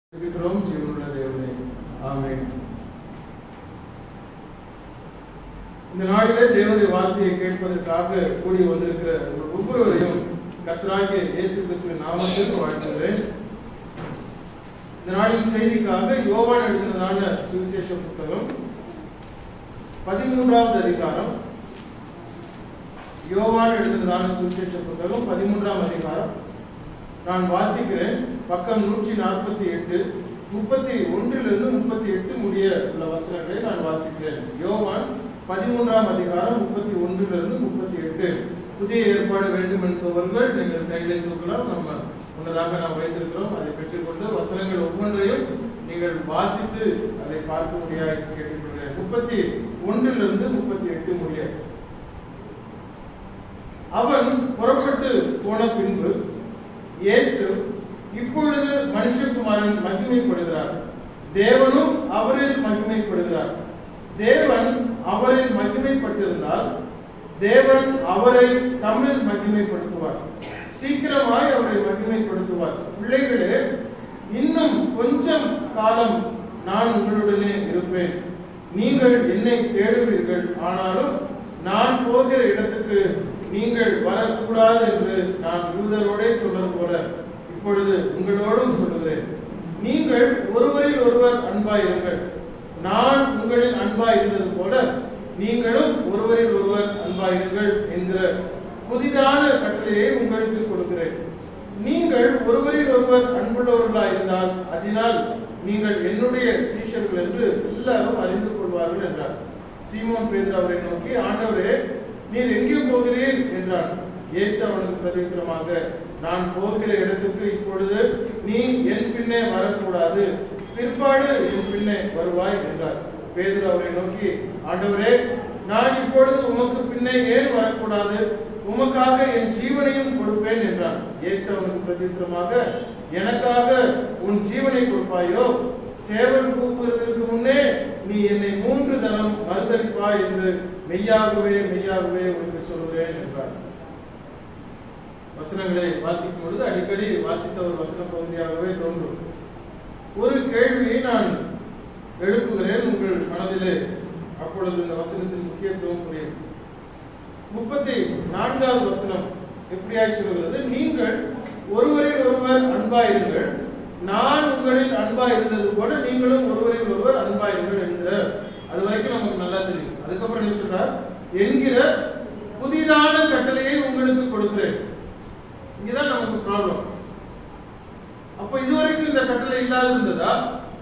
இருக்கிறோம் ஜீவனுள்ள தேவனே ஆமென் இந்த நாளிலே தேவனுடைய வார்த்தையை கேட்பதற்காக கூடி வந்திருக்கிற உங்கள் ஒவ்வொருவரையும் கர்த்தராகிய இயேசு கிறிஸ்துவின் நாமத்தில் வாழ்த்துகிறேன் இந்த நாளின் செய்திக்காக யோவான் எழுதினதான சுவிசேஷ புத்தகம் பதிமூன்றாவது அதிகாரம் யோவான் எழுதினதான சுவிசேஷ புத்தகம் பதிமூன்றாம் அதிகாரம் நான் வாசிக்கிறேன் பக்கம் நூற்றி நாற்பத்தி எட்டு முப்பத்தி ஒன்றிலிருந்து முப்பத்தி எட்டு முடிய உள்ள வசனங்களை நான் வாசிக்கிறேன் யோவான் பதிமூன்றாம் அதிகாரம் முப்பத்தி ஒன்றிலிருந்து முப்பத்தி எட்டு புதிய ஏற்பாடு வேண்டும் என்பவர்கள் நீங்கள் கைகளை தூக்கலாம் நம்ம முன்னதாக நாம் வைத்திருக்கிறோம் அதை பெற்றுக்கொண்டு வசனங்கள் ஒவ்வொன்றையும் நீங்கள் வாசித்து அதை பார்க்க முடியாது கேட்டுக்கொள்கிறேன் முப்பத்தி ஒன்றிலிருந்து முப்பத்தி எட்டு முடிய அவன் புறப்பட்டு போன பின்பு இயேசு இப்பொழுது மனுஷகுமாரன் மகிமைப்படுகிறார் தேவனும் அவரில் மகிமைப்படுகிறார் தேவன் அவரில் மகிமைப்பட்டிருந்தால் தேவன் அவரை தமிழ் மகிமைப்படுத்துவார் சீக்கிரமாய் அவரை மகிமைப்படுத்துவார் பிள்ளைகளே இன்னும் கொஞ்சம் காலம் நான் உங்களுடனே இருப்பேன் நீங்கள் என்னை தேடுவீர்கள் ஆனாலும் நான் போகிற இடத்துக்கு நீங்கள் வரக்கூடாது என்று நான் யூதரோடே சொன்னது போல இப்பொழுது உங்களோடும் சொல்லுகிறேன் நீங்கள் ஒருவரில் ஒருவர் அன்பாயிருங்கள் நான் உங்களில் அன்பாயிருந்தது போல நீங்களும் ஒருவரில் ஒருவர் அன்பாயிருங்கள் என்கிற புதிதான கட்டளையை உங்களுக்கு கொடுக்கிறேன் நீங்கள் ஒருவரில் ஒருவர் அன்புள்ளவர்களாயிருந்தால் அதனால் நீங்கள் என்னுடைய சீஷர்கள் என்று எல்லாரும் அறிந்து கொள்வார்கள் என்றார் சீமோன் பேதர் அவரை நோக்கி ஆண்டவரே நீர் எங்கே போகிறீர் என்றான் இயேசு அவனுக்கு பிரதித்திரமாக நான் போகிற இடத்துக்கு இப்பொழுது நீ என் பின்னே வரக்கூடாது பிற்பாடு என் பின்னே வருவாய் என்றார் பேதுரு அவரை நோக்கி ஆண்டவரே நான் இப்பொழுது உமக்கு பின்னே ஏன் வரக்கூடாது உமக்காக என் ஜீவனையும் கொடுப்பேன் என்றான் இயேசு அவனுக்கு பிரதித்திரமாக எனக்காக உன் ஜீவனை கொடுப்பாயோ சேவல் கூவுகிறதற்கு முன்னே நீ என்னை மூன்று தரம் மறுதளிப்பாய் என்று மெய்யாகவே மெய்யாகவே உனக்கு சொல்கிறேன் என்றார் வசனங்களை வாசிக்கும் பொழுது அடிக்கடி வாசித்த ஒரு வசன பகுதியாகவே தோன்றும் ஒரு கேள்வியை நான் எழுப்புகிறேன் உங்கள் மனதிலே அப்பொழுது இந்த வசனத்தின் முக்கியத்துவம் புரியும் முப்பத்தி நான்காவது வசனம் எப்படியாய் சொல்கிறது நீங்கள் ஒருவரில் ஒருவர் அன்பாயிருங்கள் நான் உங்களில் அன்பாயிருந்தது போல நீங்களும் ஒருவரில் ஒருவர் அன்பாயிருங்கள் என்கிற அது வரைக்கும் நமக்கு நல்லா தெரியும் அதுக்கப்புறம் என்ன சொல்றார் என்கிற புதிதான கட்டளையை உங்களுக்கு கொடுக்கிறேன் இங்கதான் நமக்கு ப்ராப்ளம் அப்ப இதுவரைக்கும் இந்த கட்டளை இல்லாது இருந்ததா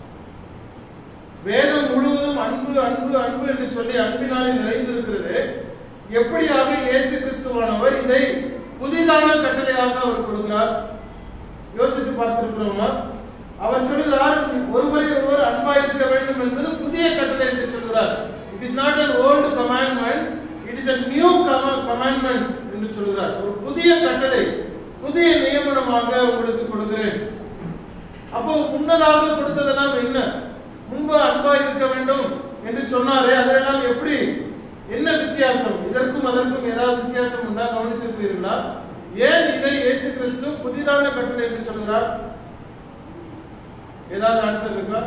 வேதம் முழுவதும் அன்பு அன்பு அன்பு என்று சொல்லி அன்பினாலே நிறைந்திருக்கிறது எப்படியாக இயேசு கிறிஸ்துவானவர் இதை புதிதான கட்டளையாக அவர் கொடுக்கிறார் யோசித்து பார்த்திருக்கிறோமா அவர் சொல்கிறார் ஒருவரை ஒருவர் அன்பாயிருக்க வேண்டும் என்பது புதிய கட்டளை என்று சொல்கிறார் it is not an old commandment it is a new commandment என்று சொல்கிறார் ஒரு புதிய கட்டளை புதிய நியமனமாக உங்களுக்கு கொடுக்கிறேன் அப்போ முன்னதாக கொடுத்ததெல்லாம் என்ன முன்பு அன்பா இருக்க வேண்டும் என்று சொன்னாரே அதெல்லாம் எப்படி என்ன வித்தியாசம் இதற்கும் அதற்கும் ஏதாவது வித்தியாசம் உண்டா கவனித்திருக்கிறீர்களா ஏன் இதை இயேசு கிறிஸ்து புதிதான கட்டளை என்று சொல்கிறார் ஏதாவது ஆன்சர் இருக்கா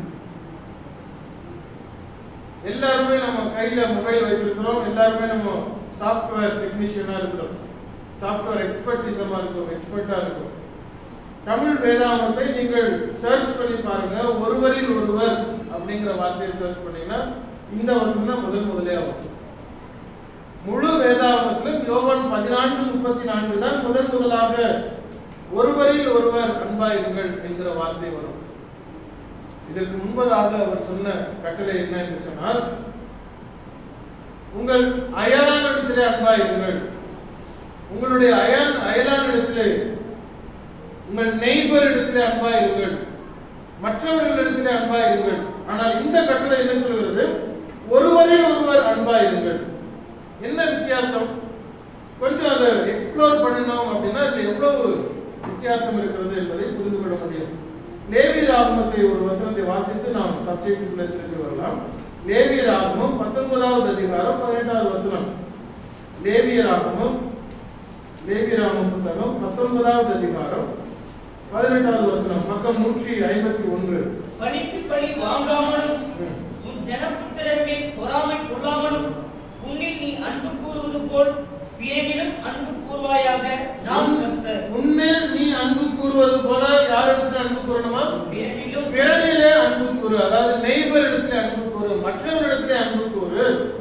எல்லாருமே நம்ம கையில மொபைல் வைத்திருக்கிறோம் எல்லாருமே நம்ம சாஃப்ட்வேர் டெக்னீஷியனா இருக்கிறோம் சாஃப்ட்வேர் எக்ஸ்பர்டிசமா இருக்கும் எக்ஸ்பர்ட்டா இருக்கும் தமிழ் வேதாமத்தை நீங்கள் சர்ச் பண்ணி பாருங்க ஒருவரில் ஒருவர் அப்படிங்கிற வார்த்தையை சர்ச் பண்ணீங்கன்னா இந்த வசனம் தான் முதல் முதலே ஆகும் முழு வேதாகமத்திலும் யோவான் பதினான்கு முப்பத்தி நான்கு தான் முதல் முதலாக ஒருவரில் ஒருவர் அன்பாயிருங்கள் என்கிற வார்த்தை வரும் இதற்கு முன்பதாக அவர் சொன்ன கட்டளை என்ன என்று சொன்னால் உங்கள் அயலான இடத்திலே அன்பாயிருங்கள் உங்களுடைய அயல் அயலான இடத்திலே உங்கள் நெய்பர் இடத்திலே அன்பாயிருங்கள் மற்றவர்கள் இடத்திலே அன்பாயிருங்கள் ஆனால் இந்த கட்டளை என்ன சொல்கிறது ஒருவரில் ஒருவர் அன்பாயிருங்கள் என்ன வித்தியாசம் கொஞ்சம் அதை எக்ஸ்ப்ளோர் பண்ணினோம் அப்படின்னா அதுல எவ்வளவு வித்தியாசம் இருக்கிறது என்பதை புரிந்து கொள்ள முடியும் லேவி ராகமத்தை ஒரு வசனத்தை வாசித்து நாம் சப்ஜெக்டுக்குள்ள திரும்பி வரலாம் லேவி ராகமம் பத்தொன்பதாவது அதிகாரம் பதினெட்டாவது வசனம் லேவிய ராகமம் லேவி ராமம் புத்தகம் பத்தொன்பதாவது அதிகாரம் பதினெட்டாவது வசனம் பக்கம் நூற்றி ஐம்பத்தி ஒன்று பழிக்கு பழி வாங்காமலும் உன் ஜனபுத்திரர் மேல் பொறாமை கொள்ளாமலும் உன்னில் நீ அன்பு கூறுவது போல் பிறனிலும் அன்பு கூறுவாயாக நாம் கர்த்தர் உன்மேல் நீ அன்பு கூறுவது போல யாரிடத்தில் அன்பு கூறணுமா பிறனிலும் பிறனிலே அன்பு கூறு அதாவது நெய்பர் இடத்துல அன்பு கூறு மற்றவரிடத்திலே அன்பு கூறு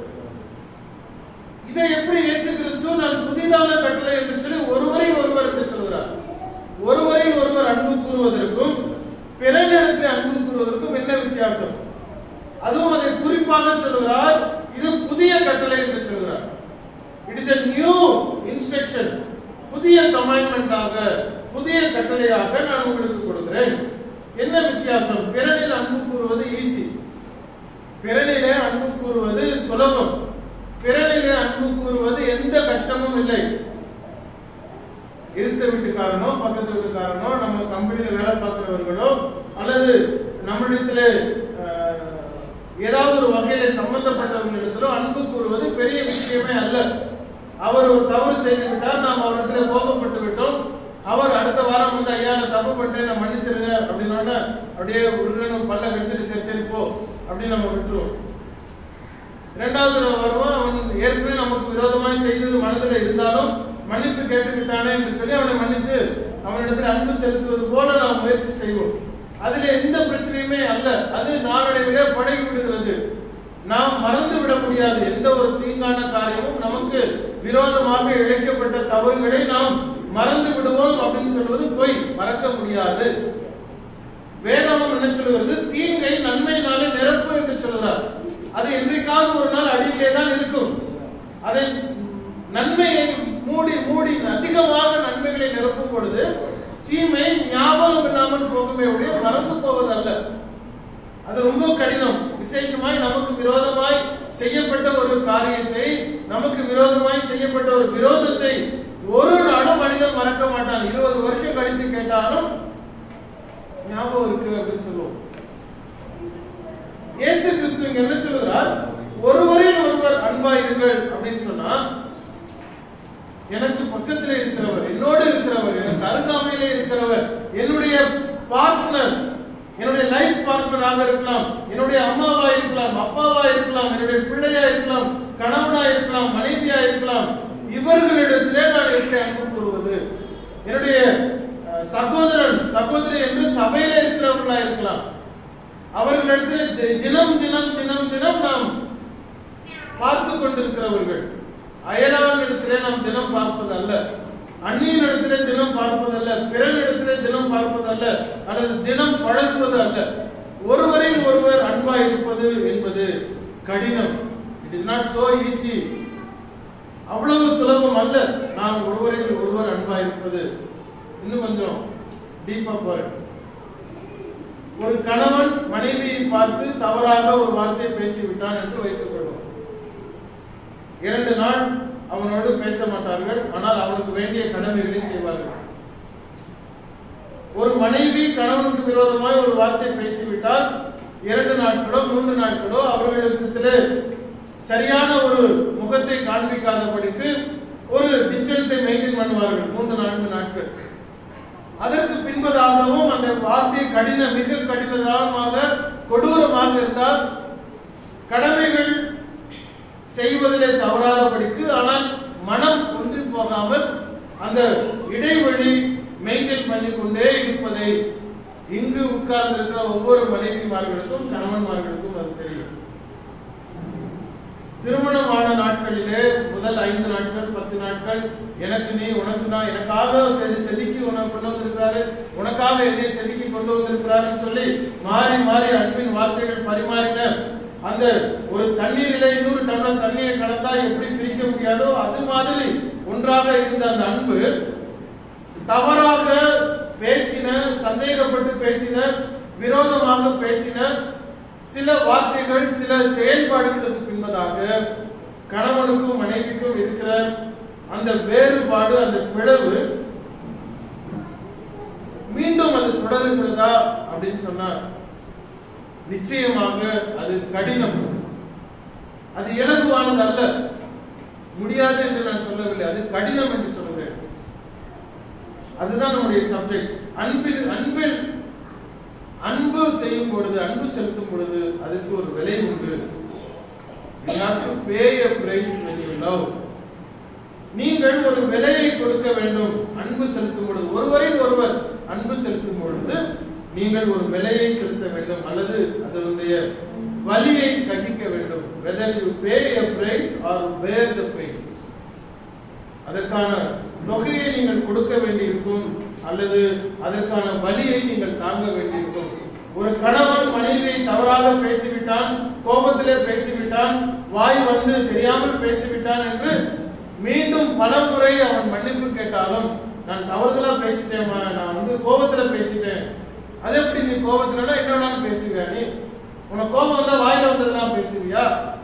இதை எப்படி இயேசு கிறிஸ்து நான் புதிதான கட்டளை என்று சொல்லி ஒருவரில் ஒருவர் என்று சொல்கிறார் ஒருவரில் ஒருவர் அன்பு கூறுவதற்கும் பிறனிடத்தில் அன்பு கூறுவதற்கும் என்ன வித்தியாசம் அதுவும் அதை குறிப்பாக சொல்கிறார் இது புதிய கட்டளை என்று சொல்கிறார் it is a new instruction புதிய கமாண்ட்மெண்டாக புதிய கட்டளையாக நான் உங்களுக்கு கொடுக்கிறேன் என்ன வித்தியாசம் பிறனில் அன்பு கூறுவது ஈஸி பிறனிலே அன்பு கூறுவது சுலபம் பிறனிலே அன்பு கூறுவது எந்த கஷ்டமும் இல்லை இருத்த வீட்டுக்காரனோ பக்கத்து வீட்டுக்காரனோ நம்ம கம்பெனியில வேலை பார்க்கிறவர்களோ அல்லது நம்மிடத்துல அஹ், ஏதாவது ஒரு வகையில சம்பந்தப்பட்டவர்களிடத்திலோ அன்பு கூறுவது பெரிய விஷயமே அல்ல அவர் ஒரு தவறு செய்து விட்டார் நாம் அவரிடத்துல கோபப்பட்டு விட்டோம் அவர் அடுத்த வாரம் வந்து ஐயா நான் தப்பு பண்ணிட்டேன் நான் மன்னிச்சிருங்க அப்படின்னா அப்படியே உருகணும் பல்ல கடிச்சிட்டு சரி சரி போ அப்படின்னு நம்ம விட்டுருவோம் இரண்டாவது தடவை வருவான் அவன் ஏற்கனவே நமக்கு விரோதமாய் செய்தது மனதில் இருந்தாலும் மன்னிப்பு கேட்டுக்கிட்டானே என்று சொல்லி அவனை மன்னித்து அவனிடத்தில் அன்பு செலுத்துவது போல நாம் முயற்சி செய்வோம் அதில் எந்த பிரச்சனையுமே அல்ல அது நாளடைவிலே பழகி விடுகிறது நாம் மறந்து விட முடியாது எந்த ஒரு தீங்கான காரியமும் நமக்கு விரோதமாக இழைக்கப்பட்ட தவறுகளை நாம் மறந்து விடுவோம் அப்படின்னு சொல்வது பொய் மறக்க முடியாது வேதாமம் என்ன சொல்கிறது தீங்கை நன்மையினாலே நிரப்பு என்று சொல்கிறார் அது என்றைக்காவது ஒரு நாள் அடியிலே தான் இருக்கும் அதை நன்மையை மூடி மூடி அதிகமாக நன்மைகளை நிரப்பும் பொழுது தீமை ஞாபகம் இல்லாமல் போகுமே ஒழிய மறந்து போவதல்ல அது ரொம்ப கடினம் விசேஷமாய் நமக்கு விரோதமாய் செய்யப்பட்ட ஒரு காரியத்தை நமக்கு விரோதமாய் செய்யப்பட்ட ஒரு விரோதத்தை ஒரு நாளும் மனிதன் மறக்க மாட்டான் இருபது வருஷம் கழித்து கேட்டாலும் ஞாபகம் இருக்கு அப்படின்னு சொல்லுவோம் இயேசு கிறிஸ்து இங்க என்ன சொல்கிறார் ஒருவரில் ஒருவர் அன்பாயிருங்கள் அப்படின்னு சொன்னா எனக்கு பக்கத்தில் இருக்கிறவர் என்னோடு இருக்கிறவர் எனக்கு அருகாமையிலே இருக்கிறவர் என்னுடைய பார்ட்னர் என்னுடைய லைஃப் பார்ட்னராக இருக்கலாம் என்னுடைய அம்மாவா இருக்கலாம் அப்பாவா இருக்கலாம் என்னுடைய பிள்ளையா இருக்கலாம் கணவனா இருக்கலாம் மனைவியா இருக்கலாம் இவர்களிடத்திலே நான் எப்படி அன்பு கூறுவது என்னுடைய அஹ், சகோதரன் சகோதரி என்று சபையில இருக்கிறவர்களா இருக்கலாம் அவர்களிடத்தில் தி- தினம் தினம் தினம் தினம் நாம் பார்த்து கொண்டிருக்கிறவர்கள் அயலான் இடத்திலே நாம் தினம் பார்ப்பது அல்ல அந்நியன் இடத்திலே தினம் பார்ப்பதல்ல பிறன் இடத்திலே தினம் பார்ப்பதல்ல அல்லது தினம் பழகுவது அல்ல ஒருவரில் ஒருவர் அன்பாய் இருப்பது என்பது கடினம் it is not so easy அவ்வளவு சுலபம் அல்ல நாம் ஒருவரில் ஒருவர் அன்பாய் இருப்பது இன்னும் கொஞ்சம் டீப்பா போறேன் ஒரு கணவன் மனைவியை பார்த்து தவறாக ஒரு வார்த்தை பேசிவிட்டான் என்று வைத்துக் கொள்வோம் இரண்டு நாள் அவனோடு பேச மாட்டார்கள் ஆனால் அவனுக்கு வேண்டிய கடமைகளை செய்வார்கள் ஒரு மனைவி கணவனுக்கு விரோதமாய் ஒரு வார்த்தை பேசிவிட்டால் இரண்டு நாட்களோ மூன்று நாட்களோ அவர்களிடத்திலே சரியான ஒரு முகத்தை காண்பிக்காதபடிக்கு ஒரு டிஸ்டன்ஸை மெயின்டைன் பண்ணுவார்கள் மூன்று நான்கு நாட்கள் அதற்கு பின்பதாகவும் அந்த வார்த்தை கடின மிக கடினமாக கொடூரமாக இருந்தால் கடமைகள் செய்வதிலே தவறாதபடிக்கு ஆனால் மனம் ஒன்றி போகாமல் அந்த இடைவெளி மெயின்டைன் பண்ணி கொண்டே இருப்பதை இங்கு உட்கார்ந்திருக்கிற ஒவ்வொரு மனைவிமார்களுக்கும் கணவன்மார்களுக்கும் அது தெரியும் திருமணமான நாட்களிலே முதல் ஐந்து நாட்கள் பத்து நாட்கள் எனக்கு நீ உனக்கு தான் எனக்காக செது செதுக்கி உனக்கு கொண்டு வந்திருக்கிறாரு உனக்காக என்னை செதுக்கி கொண்டு வந்திருக்கிறாருன்னு சொல்லி மாறி மாறி அன்பின் வார்த்தைகள் பரிமாறின அந்த ஒரு தண்ணீரிலே இன்னொரு டம்ளர் தண்ணியை கலந்தா எப்படி பிரிக்க முடியாதோ அது மாதிரி ஒன்றாக இருந்த அந்த அன்பு தவறாக பேசின சந்தேகப்பட்டு பேசின விரோதமாக பேசின சில வார்த்தைகள் சில செயல்பாடுகளுக்கு பின்பதாக கணவனுக்கும் மனைவிக்கும் இருக்கிற அந்த வேறுபாடு அந்த பிளவு மீண்டும் அது தொடருகிறதா அப்படின்னு சொன்னா நிச்சயமாக அது கடினம் அது இலகுவானது அல்ல முடியாது என்று நான் சொல்லவில்லை அது கடினம் என்று சொல்கிறேன் அதுதான் நம்முடைய சப்ஜெக்ட் அன்பில் அன்பில் அன்பு செய்யும் பொழுது அன்பு செலுத்தும் பொழுது அதுக்கு ஒரு விலை உண்டு You have to pay a price when you love. நீங்கள் ஒரு விலையை கொடுக்க வேண்டும் அன்பு செலுத்தும் பொழுது ஒருவரில் ஒருவர் அன்பு செலுத்தும் பொழுது நீங்கள் ஒரு விலையை செலுத்த வேண்டும் அல்லது அதனுடைய வலியை சகிக்க வேண்டும் whether you pay a price or bear the pain அதற்கான தொகையை நீங்கள் கொடுக்க வேண்டியிருக்கும் அல்லது அதற்கான வலியை நீங்கள் தாங்க வேண்டியிருக்கும் ஒரு கணவன் மனைவியை தவறாக பேசிவிட்டான் கோபத்திலே பேசிவிட்டான் வாய் வந்து தெரியாமல் பேசிவிட்டான் என்று மீண்டும் பல முறை அவன் மன்னிப்பு கேட்டாலும் நான் தவறுதலா பேசிட்டேன் நான் வந்து கோபத்துல பேசிட்டேன் அது எப்படி நீ கோபத்துலனா என்ன வேணாலும் பேசுவியா நீ உனக்கு கோபம் வந்தா வாயில வந்ததெல்லாம் பேசுவியா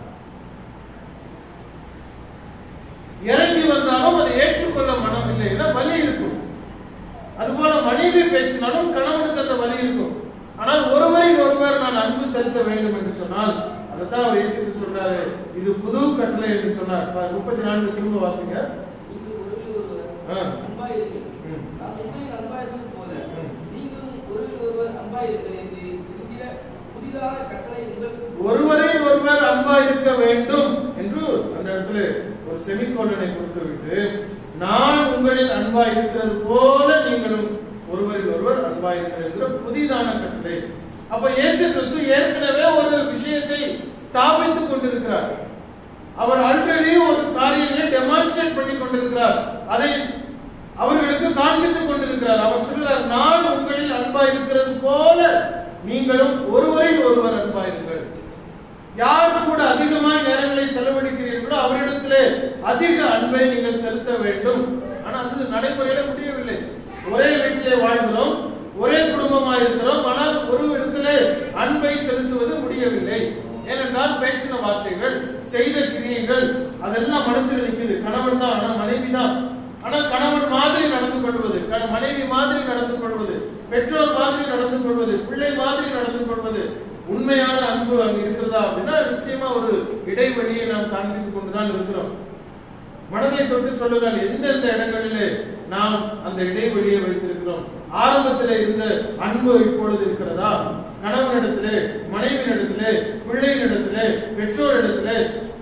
இறங்கி வந்தாலும் அதை ஏற்றுக்கொள்ள மனம் இல்லை ஏன்னா வலி இருக்கும் அதுபோல மனைவி பேசினாலும் கணவனுக்கு அந்த வலி இருக்கும் ஆனால் ஒருவரில் ஒருவர் நான் அன்பு செலுத்த வேண்டும் என்று சொன்னால் அதைத்தான் அவர் இயேசு சொல்றாரு இது புது கட்டளை என்று சொன்னார் ப- முப்பத்தி நான்கு திரும்ப வாசிங்க நீங்கள் ஒருவரில் ஒருவர் ஆ. அன்பாய் இருங்கள். ம். நான் உண்மையில் அன்பாய் இருப்பது போல ம். நீங்களும் ஒருவரில் ஒருவர் அன்பாய் இருங்கள் என்று புதிய புதிதான கட்டளை உங்களுக்கு ஒருவரில் ஒருவர் அன்பா இருக்க வேண்டும் என்று அந்த இடத்துல ஒரு செமிகோலனை கொடுத்து விட்டு நான் உங்களில் அன்பா இருக்கிறது போல நீங்களும் ஒருவரில் ஒருவர் அன்பா இருக்கிறது என்கிற புதிதான கட்டளை அப்ப இயேசு கிறிஸ்து ஏற்கனவே ஒரு விஷயத்தை ஸ்தாபித்துக் கொண்டிருக்கிறார் அவர் ஆல்ரெடி ஒரு காரியங்களை டெமான்ஸ்ட்ரேட் பண்ணி கொண்டிருக்கிறார் அதை அவர்களுக்கு காண்பித்துக் கொண்டிருக்கிறார் அவர் சொல்கிறார் நான் உங்களில் அன்பா இருக்கிறது போல நீங்களும் ஒருவரில் ஒருவர் அன்பா இருங்கள் யார் கூட அதிகமாய் நேரங்களை செலவழிக்கிறீர்களோ அவரிடத்திலே அதிக அன்பை நீங்கள் செலுத்த வேண்டும் ஆனா அது நடைமுறையில முடியவில்லை ஒரே வீட்டிலே வாழ்கிறோம் ஒரே குடும்பமா இருக்கிறோம் ஆனால் ஒரு இடத்திலே அன்பை செலுத்துவது முடியவில்லை ஏனென்றால் பேசின வார்த்தைகள் செய்த கிரியைகள் அதெல்லாம் மனசுல நிக்குது கணவன் தான் ஆனா மனைவி தான் ஆனா கணவன் மாதிரி நடந்து கொள்வது கண- மனைவி மாதிரி நடந்து கொள்வது பெற்றோர் மாதிரி நடந்து கொள்வது பிள்ளை மாதிரி நடந்து கொள்வது உண்மையான அன்பு அங்க இருக்கிறதா அப்படின்னா நிச்சயமா ஒரு இடைவெளியை நாம் காண்பித்துக் கொண்டுதான் இருக்கிறோம் மனதை தொட்டு சொல்லுங்கள் எந்தெந்த இடங்களிலே நாம் அந்த இடைவெளியை வைத்திருக்கிறோம் ஆரம்பத்திலே இருந்த அன்பு இப்பொழுது இருக்கிறதா கணவனிடத்திலே மனைவியிடத்திலே பிள்ளையினிடத்திலே பெற்றோரிடத்திலே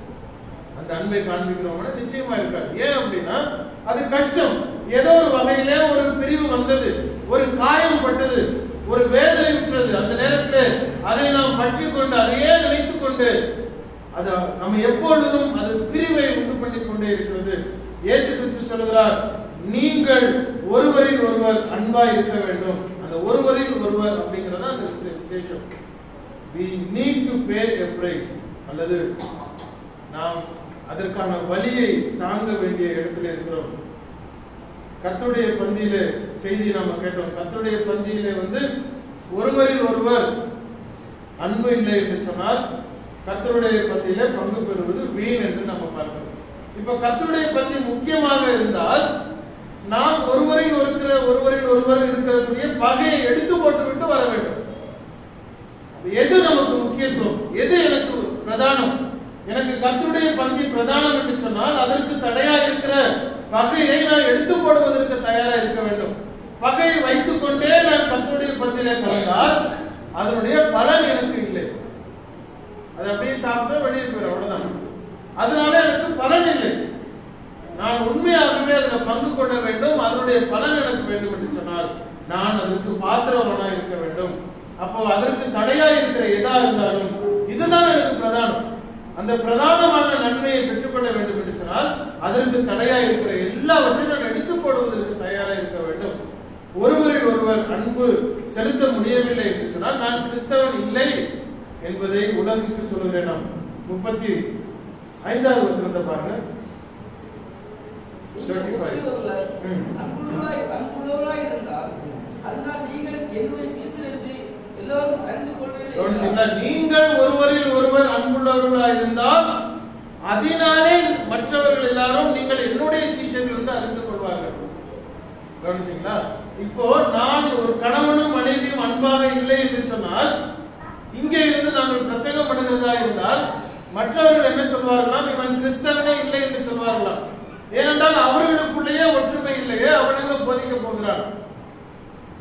அந்த அன்பை காண்பிக்கிறோம்னா நிச்சயமா இருக்காது ஏன் அப்படின்னா அது கஷ்டம் ஏதோ ஒரு வகையிலே ஒரு பிரிவு வந்தது ஒரு காயம் பட்டது ஒரு வேதனை விட்டுறது அந்த நேரத்தில் அதை நாம் பற்றி கொண்டு அதையே நினைத்துக் கொண்டு அது நம்ம எப்பொழுதும் அது பிரிவை உண்டு பண்ணி கொண்டே இருக்கிறது இயேசு கிறிஸ்து சொல்கிறார் நீங்கள் ஒருவரில் ஒருவர் அன்பா இருக்க வேண்டும் அந்த ஒருவரில் ஒருவர் அப்படிங்கறது அந்த விசே- விசேஷம் we need to pay a price அல்லது நாம் அதற்கான வலியை தாங்க வேண்டிய இடத்துல இருக்கிறோம் கர்த்தருடைய பந்தியிலே செய்தி நாம கேட்டோம் கர்த்தருடைய பந்தியிலே வந்து ஒருவரில் ஒருவர் அன்பு இல்லை என்று சொன்னால் கர்த்தருடைய பந்தியிலே பங்கு பெறுவது வீண் என்று நம்ம பார்க்கிறோம் இப்ப கர்த்தருடைய பந்தி முக்கியமாக இருந்தால் நாம் ஒருவரில் இருக்கிற ஒருவரில் ஒருவர் இருக்கக்கூடிய பகையை எடுத்து போட்டுவிட்டு வர வேண்டும் எது நமக்கு முக்கியத்துவம் எது எனக்கு பிரதானம் எனக்கு கர்த்தருடைய பந்தி பிரதானம் என்று சொன்னால் அதற்கு தடையா இருக்கிற பகையை நான் எடுத்து போடுவதற்கு தயாரா இருக்க வேண்டும் பகையை வைத்துக் கொண்டே நான் கர்த்தருடைய பந்தியிலே கலந்தால் அதனுடைய பலன் எனக்கு இல்லை அது அப்படியே சாப்பிட்டா வெளியே போயிடும் அவ்வளவுதான் அதனால எனக்கு பலன் இல்லை நான் உண்மையாகவே அதில் பங்கு கொள்ள வேண்டும் அதனுடைய பலன் எனக்கு வேண்டும் என்று சொன்னால் நான் அதற்கு பாத்திரவனா இருக்க வேண்டும் அப்போ அதற்கு தடையா இருக்கிற எதா இருந்தாலும் இதுதான் எனக்கு பிரதானம் அந்த பிரதானமான நன்மையை பெற்றுக்கொள்ள வேண்டும் என்று சொன்னால் அதற்கு தடையா இருக்கிற எல்லாவற்றையும் நான் எடுத்து போடுவதற்கு தயாரா இருக்க வேண்டும் ஒருவரில் ஒருவர் அன்பு செலுத்த முடியவில்லை என்று சொன்னால் நான் கிறிஸ்தவன் இல்லை என்பதை உலகுக்கு சொல்லுகிறேன் நாம் முப்பத்தி ஐந்தாவது வசனத்தை பாருங்க நீங்கள் 35. ஒருவரில் ஒருவர் ம். அன்புள்ளவராய் அன்புள்ளவராய் இருந்தால் அதனால் நீங்கள் என்னுடைய சீசர் என்று எல்லோரும் அறிந்து கொள்வீர்கள் கவனிச்சீங்களா? நீங்கள் ஒருவரில் ஒருவர் அன்புள்ளவர்களாக இருந்தால் அதனாலே மற்றவர்கள் எல்லாரும் நீங்கள் என்னுடைய சீஷர்கள் என்று அறிந்து கொள்வார்கள் கவனிச்சீங்களா இப்போ நான் ஒரு கணவனும் மனைவியும் அன்பாக இல்லை என்று சொன்னால் இங்கே இருந்து நாங்கள் பிரசங்கம் பண்ணுகிறதா இருந்தால் மற்றவர்கள் என்ன சொல்வார்களாம் இவன் கிறிஸ்தவனே இல்லை என்று சொல்வார்களாம் ஏனென்றால் அவர்களுக்குள்ளேயே ஒற்றுமை இல்லையே அவனுங்க போதிக்க போகிறான்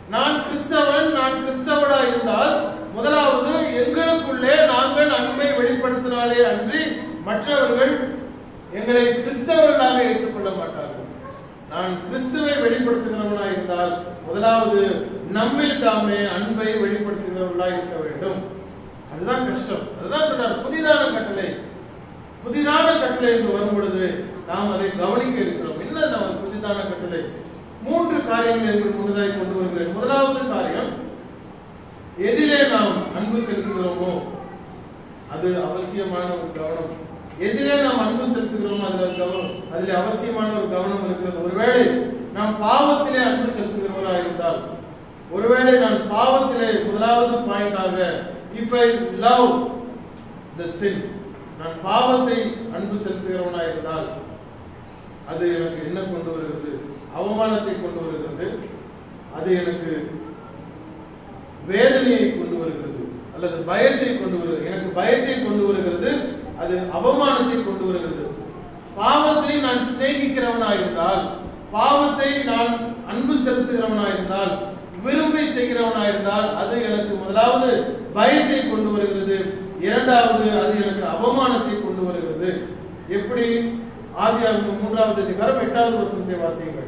நான் கிறிஸ்தவன் நான் கிறிஸ்தவனா இருந்தால் முதலாவது எங்களுக்குள்ளே நாங்கள் அன்பை வெளிப்படுத்தினாலே அன்றி மற்றவர்கள் எங்களை கிறிஸ்தவர்களாக ஏற்றுக்கொள்ள மாட்டார்கள் நான் கிறிஸ்துவை வெளிப்படுத்துகிறவனாய் இருந்தால் முதலாவது நம்மில் தாமே அன்பை வெளிப்படுத்துகிறவர்களாய் இருக்க வேண்டும் அதுதான் கஷ்டம் அதுதான் சொல்றார் புதிதான கட்டளை புதிதான கட்டளை என்று வரும் பொழுது நாம் அதை கவனிக்க இருக்கிறோம் என்ன நம்ம புதிதான கட்டளை மூன்று காரியங்களை உங்கள் முன்னதாய் கொண்டு வருகிறேன் முதலாவது காரியம் எதிலே நாம் அன்பு செலுத்துகிறோமோ அது அவசியமான ஒரு கவனம் எதிலே நாம் அன்பு செலுத்துகிறோமோ அதுல ஒரு கவனம் அதில் அவசியமான ஒரு கவனம் இருக்கிறது ஒருவேளை நாம் பாவத்திலே அன்பு செலுத்துகிறவரா இருந்தால் ஒருவேளை நான் பாவத்திலே முதலாவது பாயிண்டாக இஃப் ஐ லவ் த சின் நான் பாவத்தை அன்பு செலுத்துகிறவனா இருந்தால் அது எனக்கு என்ன கொண்டு வருகிறது அவமானத்தை கொண்டு வருகிறது அது எனக்கு வேதனையை கொண்டு வருகிறது அல்லது பயத்தை கொண்டு வருகிறது எனக்கு பயத்தை கொண்டு வருகிறது அது அவமானத்தை கொண்டு வருகிறது பாவத்தை நான் சிநேகிக்கிறவனா இருந்தால் பாவத்தை நான் அன்பு செலுத்துகிறவனா இருந்தால் விரும்பி செய்கிறவனா இருந்தால் அது எனக்கு முதலாவது பயத்தை கொண்டு வருகிறது இரண்டாவது அது எனக்கு அவமானத்தை கொண்டு வருகிறது எப்படி ஆதியாகமம் மூன்றாவது அதிகாரம் எட்டாவது வசனத்தை வாசியுங்கள்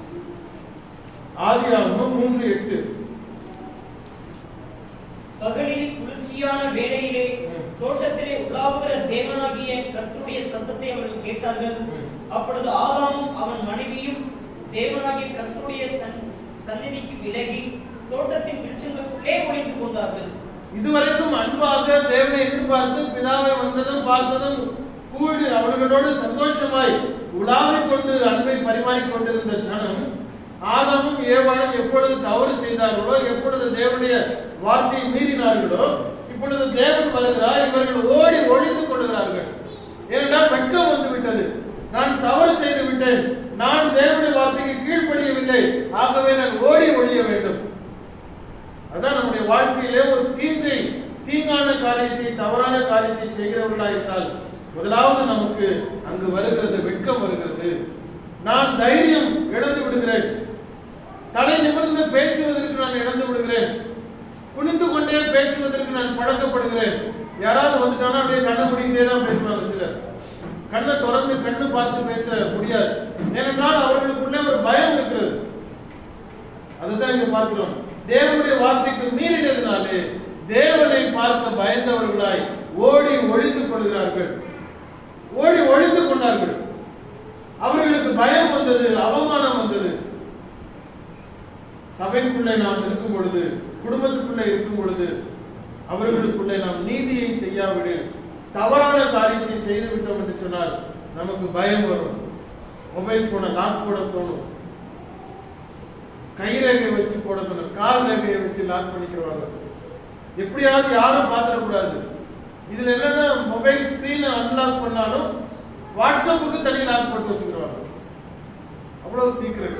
ஆதியாகமம் மூன்று எட்டு பகலில் குளிர்ச்சியான வேளையிலே தோட்டத்திலே உலாவுகிற தேவனாகிய கர்த்தருடைய சத்தத்தை அவர்கள் கேட்டார்கள் அப்பொழுது ஆதாமும் அவன் மனைவியும் தேவனாகிய கர்த்தருடைய சன் சந்நிதிக்கு விலகி தோட்டத்தின் விருட்சங்களுக்குள்ளே ஒளிந்து கொண்டார்கள் இதுவரைக்கும் அன்பாக தேவனை எதிர்பார்த்து பிதாவை வந்ததும் பார்த்ததும் கூடி அவர்களோடு சந்தோஷமாய் உலாவிக் கொண்டு அன்பை பரிமாறிக் கொண்டிருந்த ஜனம் ஆதாமும் ஏவாளும் எப்பொழுது தவறு செய்தார்களோ எப்பொழுது தேவனுடைய வார்த்தையை மீறினார்களோ இப்பொழுது தேவன் வருகிறார் இவர்கள் ஓடி ஒளிந்து கொள்கிறார்கள் ஏனென்றால் வெட்கம் வந்து விட்டது நான் தவறு செய்து விட்டேன் நான் தேவனுடைய வார்த்தைக்கு கீழ்ப்படியவில்லை ஆகவே நான் ஓடி ஒழிய வேண்டும் அதான் நம்முடைய வாழ்க்கையிலே ஒரு தீங்கை தீங்கான காரியத்தை தவறான காரியத்தை செய்கிறவர்களா இருந்தால் முதலாவது நமக்கு அங்கு வருகிறது வெட்கம் வருகிறது நான் தைரியம் இழந்து விடுகிறேன் தலை நிமிர்ந்து பேசுவதற்கு நான் இழந்து விடுகிறேன் குனிந்து கொண்டே பேசுவதற்கு நான் பழக்கப்படுகிறேன் யாராவது வந்துட்டானா அப்படியே கண்ணை மூடிக்கிட்டே தான் பேசுவாங்க சிலர் கண்ணை திறந்து கண்ணு பார்த்து பேச முடியாது ஏனென்றால் அவர்களுக்குள்ளே ஒரு பயம் இருக்கிறது அதுதான் இங்க பார்க்கிறோம் தேவனுடைய வார்த்தைக்கு மீறினதினாலே தேவனை பார்க்க பயந்தவர்களாய் ஓடி ஒளிந்து கொள்கிறார்கள் ஓடி ஒளிந்து கொண்டார்கள் அவர்களுக்கு பயம் வந்தது அவமானம் வந்தது சபைக்குள்ளே நாம் இருக்கும் பொழுது குடும்பத்துக்குள்ளே இருக்கும் பொழுது அவர்களுக்குள்ளே நாம் நீதியை செய்யாவிடில் தவறான காரியத்தை செய்து விட்டோம் என்று சொன்னால் நமக்கு பயம் வரும் மொபைல் போனை லாக் போட தோணும் கை ரேகை வச்சு போட தோணும் கால் ரேகையை வச்சு லாக் பண்ணிக்கிறவாங்க எப்படியாவது யாரும் பார்த்துடக்கூடாது இதுல என்னன்னா மொபைல் ஸ்கிரீனை அன்லாக் பண்ணாலும் வாட்ஸ்அப்புக்கு தனி லாக் போட்டு வச்சுக்கிறாங்க அவ்வளவு சீக்கிரம்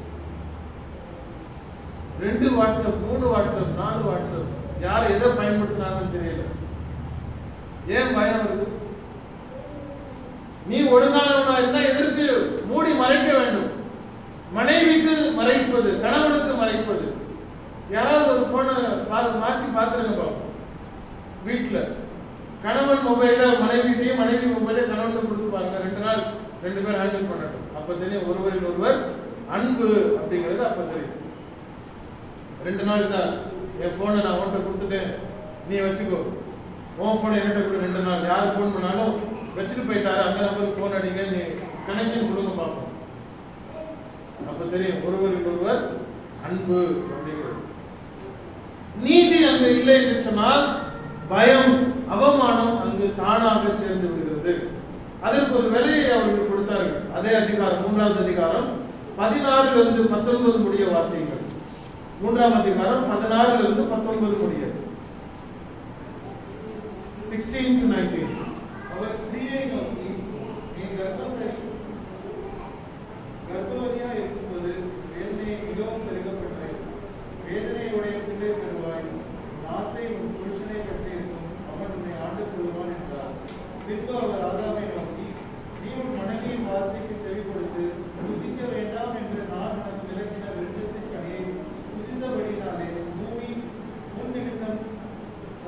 ரெண்டு வாட்ஸ்அப் மூணு வாட்ஸ்அப் நாலு வாட்ஸ்அப் யார் எதை பயன்படுத்துனாங்கன்னு தெரியல ஏன் பயம் வருது நீ ஒழுங்கானவனா இருந்தா எதற்கு மூடி மறைக்க வேண்டும் மனைவிக்கு மறைப்பது கணவனுக்கு மறைப்பது யாராவது ஒரு போனை மாத்தி பாத்துருங்க பாப்போம் வீட்டுல கணவன் மொபைல மனைவிட்டையும் மனைவி மொபைல கணவன் கொடுத்து பாருங்க ரெண்டு நாள் ரெண்டு பேர் ஹேண்டில் பண்ணட்டும் அப்ப தெரியும் ஒருவரில் ஒருவர் அன்பு அப்படிங்கிறது அப்ப தெரியும் ரெண்டு நாள் தான் என் போனை நான் உன்கிட்ட கொடுத்துட்டேன் நீ வச்சுக்கோ உன் போனை என்கிட்ட கொடு ரெண்டு நாள் யார் ஃபோன் பண்ணாலும் வச்சுட்டு போயிட்டாரு அந்த நம்பருக்கு ஃபோன் அடிங்க நீ கனெக்ஷன் கொடுங்க பார்ப்போம் அப்ப தெரியும் ஒருவருக்கு ஒருவர் அன்பு அப்படிங்கிறது நீதி அங்கு இல்லை என்று சொன்னால் பயம் அவமானம் அங்கு தானாக சேர்ந்து விடுகிறது அதற்கு ஒரு விலையை அவர்கள் கொடுத்தார்கள் அதே அதிகாரம் மூன்றாவது அதிகாரம் பதினாறுல இருந்து பத்தொன்பது முடிய வாசியுங்கள் மூன்றாம் அதிகாரம் பதினாறுல இருந்து பத்தொன்பது முடிய சிக்ஸ்டீன் டு நைன்டீன் அவர் ஸ்திரீயை நோக்கி நீ கர்ப்பத்தை கர்ப்பவதியா இருக்கும்போது வேதனை மிகவும் பெருகப்பட்டது வேதனையுடைய பிள்ளை பெறுவாய் உன் ஆசை உன் புருஷனை பற்றி இருக்கும் அவன் உன்னை ஆண்டு கொள்வான் என்றார் பின்பு அவர் ஆதாமை நோக்கி நீ உன் மனைவியின் வார்த்தைக்கு செவி கொடுத்து ருசிக்க வேண்டாம் என்று நான் உனக்கு விளக்கின வெளிச்சத்தின் கனியை ருசித்தபடி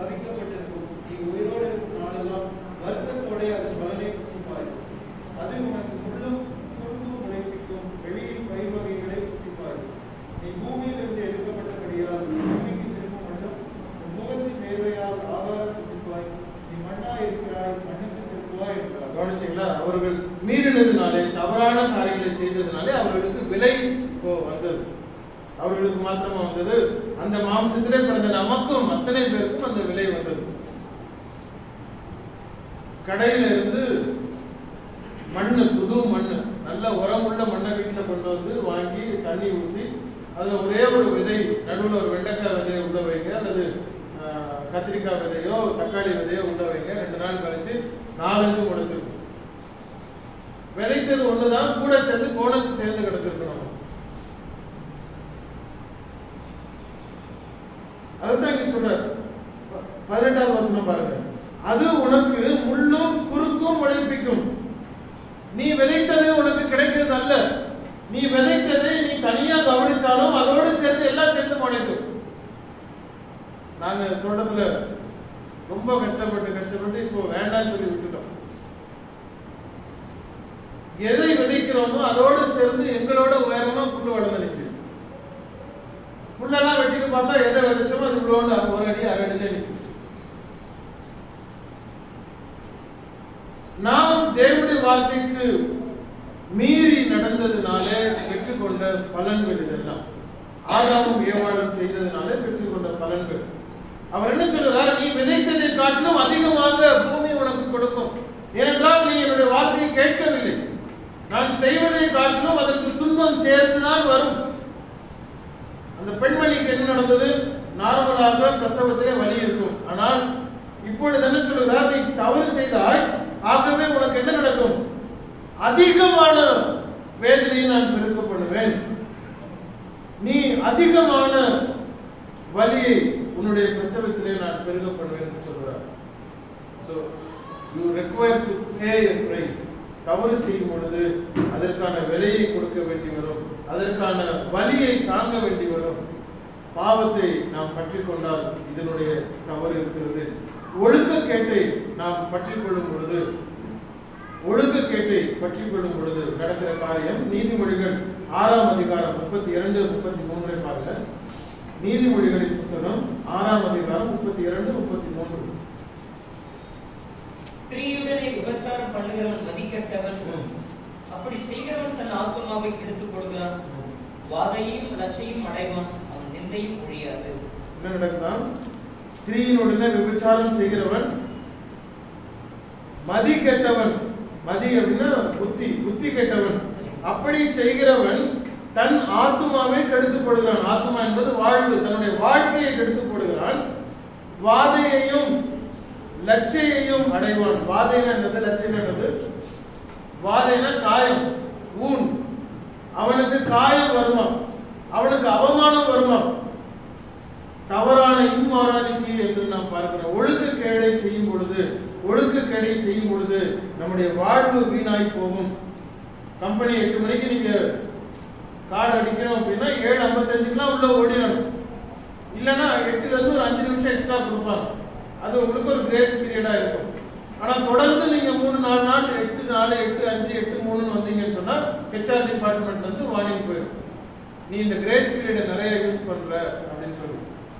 சபிக்கப்பட்டிருக்கும் நீ உயிரோடு இருக்கும் நாளெல்லாம் வருத்தத்தோட அதன் பலனை புசிப்பாய் அது உனக்கு முள்ளும் குறுக்கும் முளைப்பிக்கும் வெளியில் பயிர் வகைகளை புசிப்பாய் நீ பூமியில் இருந்து எடுக்கப்பட்டபடியால் நீ பூமிக்கு திரும்ப மட்டும் உன் முகத்தின் வேர்வையால் ஆகாரம் புசிப்பாய் நீ மண்ணா இருக்கிறாய் மண்ணுக்கு திரும்புவாய் என்றார் கவனிச்சீங்களா அவர்கள் மீறினதுனாலே தவறான காரியங்களை செய்ததுனாலே அவர்களுக்கு விலை இப்போ வந்தது அவர்களுக்கு மாத்திரமா வந்தது அந்த மாம்சத்திலே பிறந்த நமக்கும் அத்தனை பேருக்கும் அந்த விலை வந்தது கடையில இருந்து மண்ணு புது மண்ணு நல்ல உரமுள்ள மண்ணை வீட்டில் கொண்டு வந்து வாங்கி தண்ணி ஊற்றி அதில் ஒரே ஒரு விதை நடுவில் ஒரு வெண்டைக்காய் விதையை உள்ள வைங்க அல்லது ஆஹ், கத்திரிக்காய் விதையோ தக்காளி விதையோ உள்ள வைங்க ரெண்டு நாள் கழிச்சு நாலஞ்சு முளைச்சிருக்கும் விதைத்தது ஒண்ணுதான் கூட சேர்ந்து போனஸ் சேர்ந்து கிடைச்சிருக்கு நமக்கு அதுதான் இங்க சொல்றாரு ப- பதினெட்டாவது வசனம் பாருங்க அது உனக்கு முள்ளும் குறுக்கும் முளைப்பிக்கும் நீ விதைத்தது உனக்கு கிடைக்கிறது அல்ல நீ விதைத்ததை நீ தனியா கவனிச்சாலும் அதோடு சேர்த்து எல்லாம் சேர்ந்து முளைக்கும் நாங்க தோட்டத்துல ரொம்ப கஷ்டப்பட்டு கஷ்டப்பட்டு இப்போ வேண்டாம்னு சொல்லி விட்டுட்டோம் எதை விதைக்கிறோமோ அதோடு சேர்ந்து எங்களோட உயரமா புல்லு வளர்ந்து நிற்குது புல்லெல்லாம் வெட்டிட்டு பார்த்தா எதை விதைச்சோமோ அது இவ்வளோண்டு ஒரு அடி அரை அடியில நிற்குது நாம் தேவனுடைய வார்த்தைக்கு மீறி நடந்ததுனாலே பெற்றுக்கொண்ட பலன்கள் இதெல்லாம் ஆதாமும் ஏவாளும் செய்ததுனாலே பெற்றுக்கொண்ட பலன்கள் அவர் என்ன சொல்றார் நீ விதைத்ததை காட்டிலும் அதிகமாக பூமி உனக்கு கொடுக்கும் ஏனென்றால் நீ என்னுடைய வார்த்தையை கேட்கவில்லை நான் செய்வதை காட்டிலும் அதற்கு துன்பம் சேர்ந்துதான் வரும் அந்த பெண்மணிக்கு என்ன நடந்தது நார்மலாக பிரசவத்திலே வலி இருக்கும் ஆனால் இப்பொழுது என்ன சொல்கிறார் நீ தவறு செய்தாய் ஆகவே உனக்கு என்ன நடக்கும் அதிகமான வேதனையை நான் பெருக்க பண்ணுவேன் நீ அதிகமான வலியை உன்னுடைய பிரசவத்திலே நான் பெருக பண்ணுவேன் என்று சொல்கிறார் so you require to pay a price தவறு செய்யும் பொழுது அதற்கான விலையை கொடுக்க வேண்டி வரும் அதற்கான வலியை தாங்க வேண்டி வரும் பாவத்தை நாம் பற்றிக் கொண்டால் இதனுடைய தவறு இருக்கிறது ஒழுக்கக்கேட்டை நாம் பற்றிக் கொள்ளும் பொழுது ஒழுக்கக்கேட்டை பற்றிக் கொள்ளும் பொழுது நடக்கிற காரியம் நீதிமொழிகள் ஆறாம் அதிகாரம் முப்பத்தி இரண்டு முப்பத்தி மூன்றை பாருங்க நீதிமொழிகளின் புத்தகம் ஆறாம் அதிகாரம் முப்பத்தி இரண்டு முப்பத்தி மூன்று ஸ்திரீயுடனே விபச்சாரம் பண்ணுகிறவன் மதிக்கட்டவன் ம். அப்படி செய்கிறவன் தன் ஆத்மாவை கெடுத்துக் கொள்கிறான் வாதையும் லட்சையும் அடைவான் அவன் நிந்தையும் ஒழியாது என்ன நடக்குதான் ஸ்திரீயினுடனே விபச்சாரம் செய்கிறவன் மதி கெட்டவன் மதி அப்படின்னா புத்தி புத்தி கெட்டவன் அப்படி செய்கிறவன் தன் ஆத்துமாவை கெடுத்து போடுகிறான் ஆத்துமா என்பது வாழ்வு தன்னுடைய வாழ்க்கையை கெடுத்து போடுகிறான் வாதையையும் லட்சையையும் அடைவான் வாதைனா என்னது லட்சம் என்னது வாதைனா காயம் ஊன் அவனுக்கு காயம் வருமா அவனுக்கு அவமானம் வருமா தவறான இம்மாராலிட்டி என்று நாம் பார்க்கிறோம் ஒழுக்கக்கேடை செய்யும் பொழுது ஒழுக்கக்கேடை செய்யும் பொழுது நம்முடைய வாழ்வு வீணாய் போகும் கம்பெனி எட்டு மணிக்கு நீங்க கார்டு அடிக்கணும் அப்படின்னா ஏழு ஐம்பத்தஞ்சுக்குலாம் உள்ள ஓடிடணும் இல்லைன்னா எட்டுல இருந்து ஒரு அஞ்சு நிமிஷம் எக்ஸ்ட்ரா கொடுப்பாங்க அது உங்களுக்கு ஒரு கிரேஸ் பீரியடா இருக்கும் ஆனா தொடர்ந்து நீங்க மூணு நாலு நாள் எட்டு நாலு எட்டு அஞ்சு எட்டு மூணுன்னு வந்தீங்கன்னு சொன்னா ஹெச்ஆர் டிபார்ட்மெண்ட் வந்து வார்னிங் போயிடும் நீ இந்த கிரேஸ் பீரியடை நிறைய யூஸ் பண்ற அப்படின்னு சொல்லி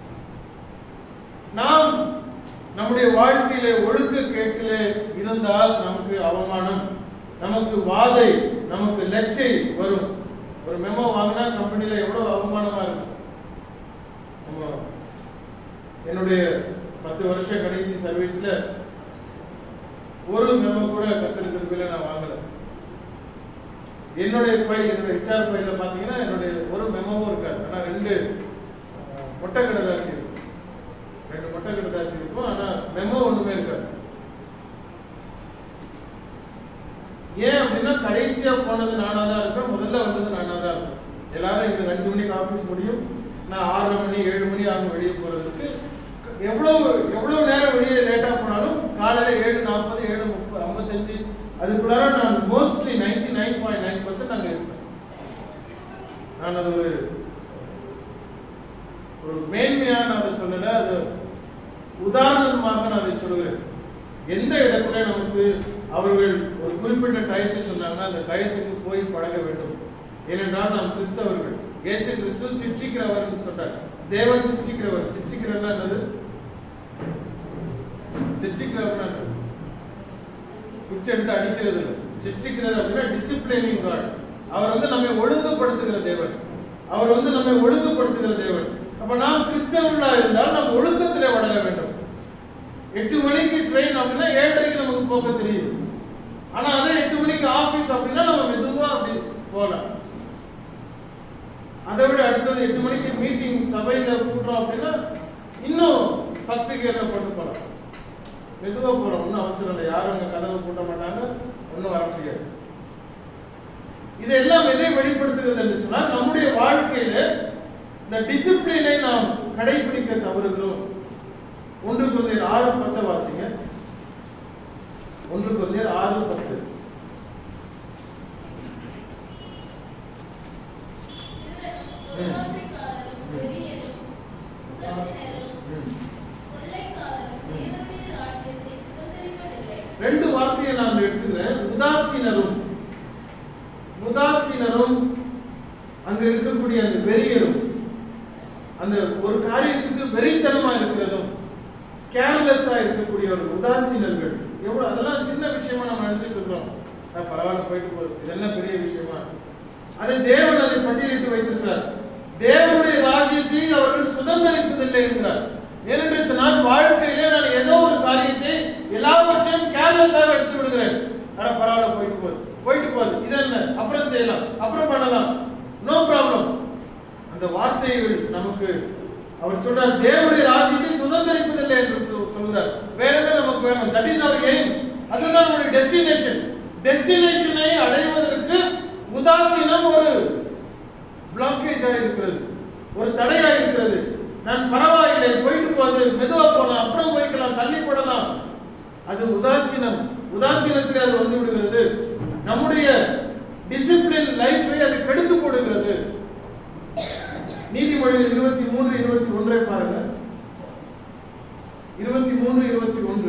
நாம் நம்முடைய வாழ்க்கையிலே ஒழுக்க கேட்டிலே இருந்தால் நமக்கு அவமானம் நமக்கு வாதை நமக்கு லட்சை வரும் ஒரு மெமோ வாங்கினா கம்பெனில எவ்வளவு அவமானமா இருக்கும் நம்ம என்னுடைய பத்து வருஷ கடைசி சர்வீஸ்ல ஒரு மெமோ கூட கத்தர் திருப்பில நான் வாங்கல என்னுடைய ஃபைல் என்னுடைய ஹெச்ஆர் ஃபைல்ல பாத்தீங்கன்னா என்னுடைய ஒரு மெமோவும் இருக்காது ஆனா ரெண்டு அஹ், மொட்டை கடதாசி இருக்கும் ரெண்டு மொட்டை கடதாசி இருக்கும் ஆனா மெமோ ஒண்ணுமே இருக்காது ஏன் அப்படின்னா கடைசியா போனது நானா தான் இருப்பேன் முதல்ல வந்தது நானா தான் இருப்பேன் எல்லாரும் எங்களுக்கு அஞ்சு மணிக்கு ஆஃபீஸ் முடியும் நான் ஆறரை மணி ஏழு மணி ஆகும் வெளியே போறதுக்கு எவ்வளவு எவ்வளவு நேரம் வெளியே லேட்டா போனாலும் காலையில ஏழு நாற்பது ஏழு முப்பது ஐம்பத்தஞ்சு அதுக்குள்ளார நான் mostly ninety nine point nine percent அங்கே இருப்பேன் நான் அது ஒரு ஒரு மேன்மையா நான் அதை சொல்லல அது உதாரணமாக நான் அதை சொல்கிறேன் எந்த இடத்துல நமக்கு அவர்கள் ஒரு குறிப்பிட்ட டயத்தை சொன்னாங்கன்னா அந்த டயத்துக்கு போய் பழக வேண்டும் ஏனென்றால் நாம் கிறிஸ்தவர்கள் இயேசு கிறிஸ்து சிக்ஷிக்கிறவர் சொன்னார் தேவன் சிக்ஷிக்கிறவர் சிக்ஷிக்கிறன்னா என்னது சிக்ஷிக்கிறவர்னா என்னது பிச்சை எடுத்து அடிக்கிறது இல்லை சிக்ஷிக்கிறது அப்படின்னா டிசிப்ளினிங் காட் அவர் வந்து நம்மை ஒழுங்குபடுத்துகிற தேவன் அவர் வந்து நம்மை ஒழுங்குபடுத்துகிற தேவன் அப்ப நாம் கிறிஸ்தவர்களா இருந்தால் நாம் ஒழுக்கத்திலே வளர வேண்டும் எட்டு மணிக்கு ட்ரெயின் அப்படின்னா ஏழரைக்கு நமக்கு போக தெரியுது ஆனா அதே எட்டு மணிக்கு ஆபீஸ் அப்படின்னா நம்ம மெதுவா அப்படி போகலாம் அதை விட அடுத்தது எட்டு மணிக்கு மீட்டிங் சபையில கூட்டுறோம் அப்படின்னா இன்னும் ஃபர்ஸ்ட் கியர்ல போட்டு போகலாம் மெதுவா போகலாம் ஒன்றும் அவசரம் இல்லை யாரும் அங்க கதவை பூட்ட மாட்டாங்க ஒன்றும் வர முடியாது இதெல்லாம் எதை வெளிப்படுத்துகிறது என்று சொன்னால் நம்முடைய வாழ்க்கையில இந்த டிசிப்ளினை நாம் கடைபிடிக்க தவறுகிறோம் ஒன்று குழந்தையர் ஆறு பத்து வாசிங்க ஒன்று குழந்தையர் ஆறு பத்து ரெண்டு வார்த்தையை நான் எடுத்துக்கிறேன் உதாசீனரும் உதாசீனரும் அங்க இருக்கக்கூடிய அந்த வெறியரும் அந்த ஒரு காரியத்துக்கு வெறித்தனமா இருக்கிறதும் கேர்லெஸ்ஸா இருக்கக்கூடியவர்கள் உதாசீனர்கள் எவ்வளவு அதெல்லாம் சின்ன விஷயமா நம்ம நினைச்சிட்டு இருக்கிறோம் அஹ் பரவாயில்ல போயிட்டு போகுது இது என்ன பெரிய விஷயமா அதை தேவன் அதை பட்டியலிட்டு வைத்திருக்கிறார் தேவனுடைய ராஜ்யத்தை அவர்கள் சுதந்திரிப்பதில்லை என்கிறார் ஏனென்று சொன்னால் வாழ்க்கையிலே நான் ஏதோ ஒரு காரியத்தை எல்லாவற்றையும் கேர்லெஸ்ஸாக எடுத்து விடுகிறேன் அட பரவாயில்ல போயிட்டு போகுது போயிட்டு போகுது இது என்ன அப்புறம் செய்யலாம் அப்புறம் பண்ணலாம் நோ ப்ராப்ளம் அந்த வார்த்தைகள் நமக்கு அவர் சொல்றார் தேவனுடைய ராஜ்யத்தை சுதந்திரிப்பதில்லை என்று சொல்~ சொல்கிறார் வேற என்ன நமக்கு வேணும் தட் இஸ் அவர் எய்ம் அதுதான் நம்முடைய டெஸ்டினேஷன் டெஸ்டினேஷனை அடைவதற்கு உதாசீனம் ஒரு பிளாக்கேஜா இருக்கிறது ஒரு தடையா இருக்கிறது நான் பரவாயில்லை போயிட்டு போகுது மெதுவா போலாம் அப்புறம் போய்க்கலாம் தள்ளி போடலாம் அது உதாசீனம் உதாசீனத்தில் அது வந்து விடுகிறது நம்முடைய டிசிப்ளின் லைஃபை அது கெடுத்து போடுகிறது நீதிமொழிகள் இருபத்தி மூன்று இருபத்தி ஒன்றை பாருங்க இருபத்தி மூன்று இருபத்தி ஒன்று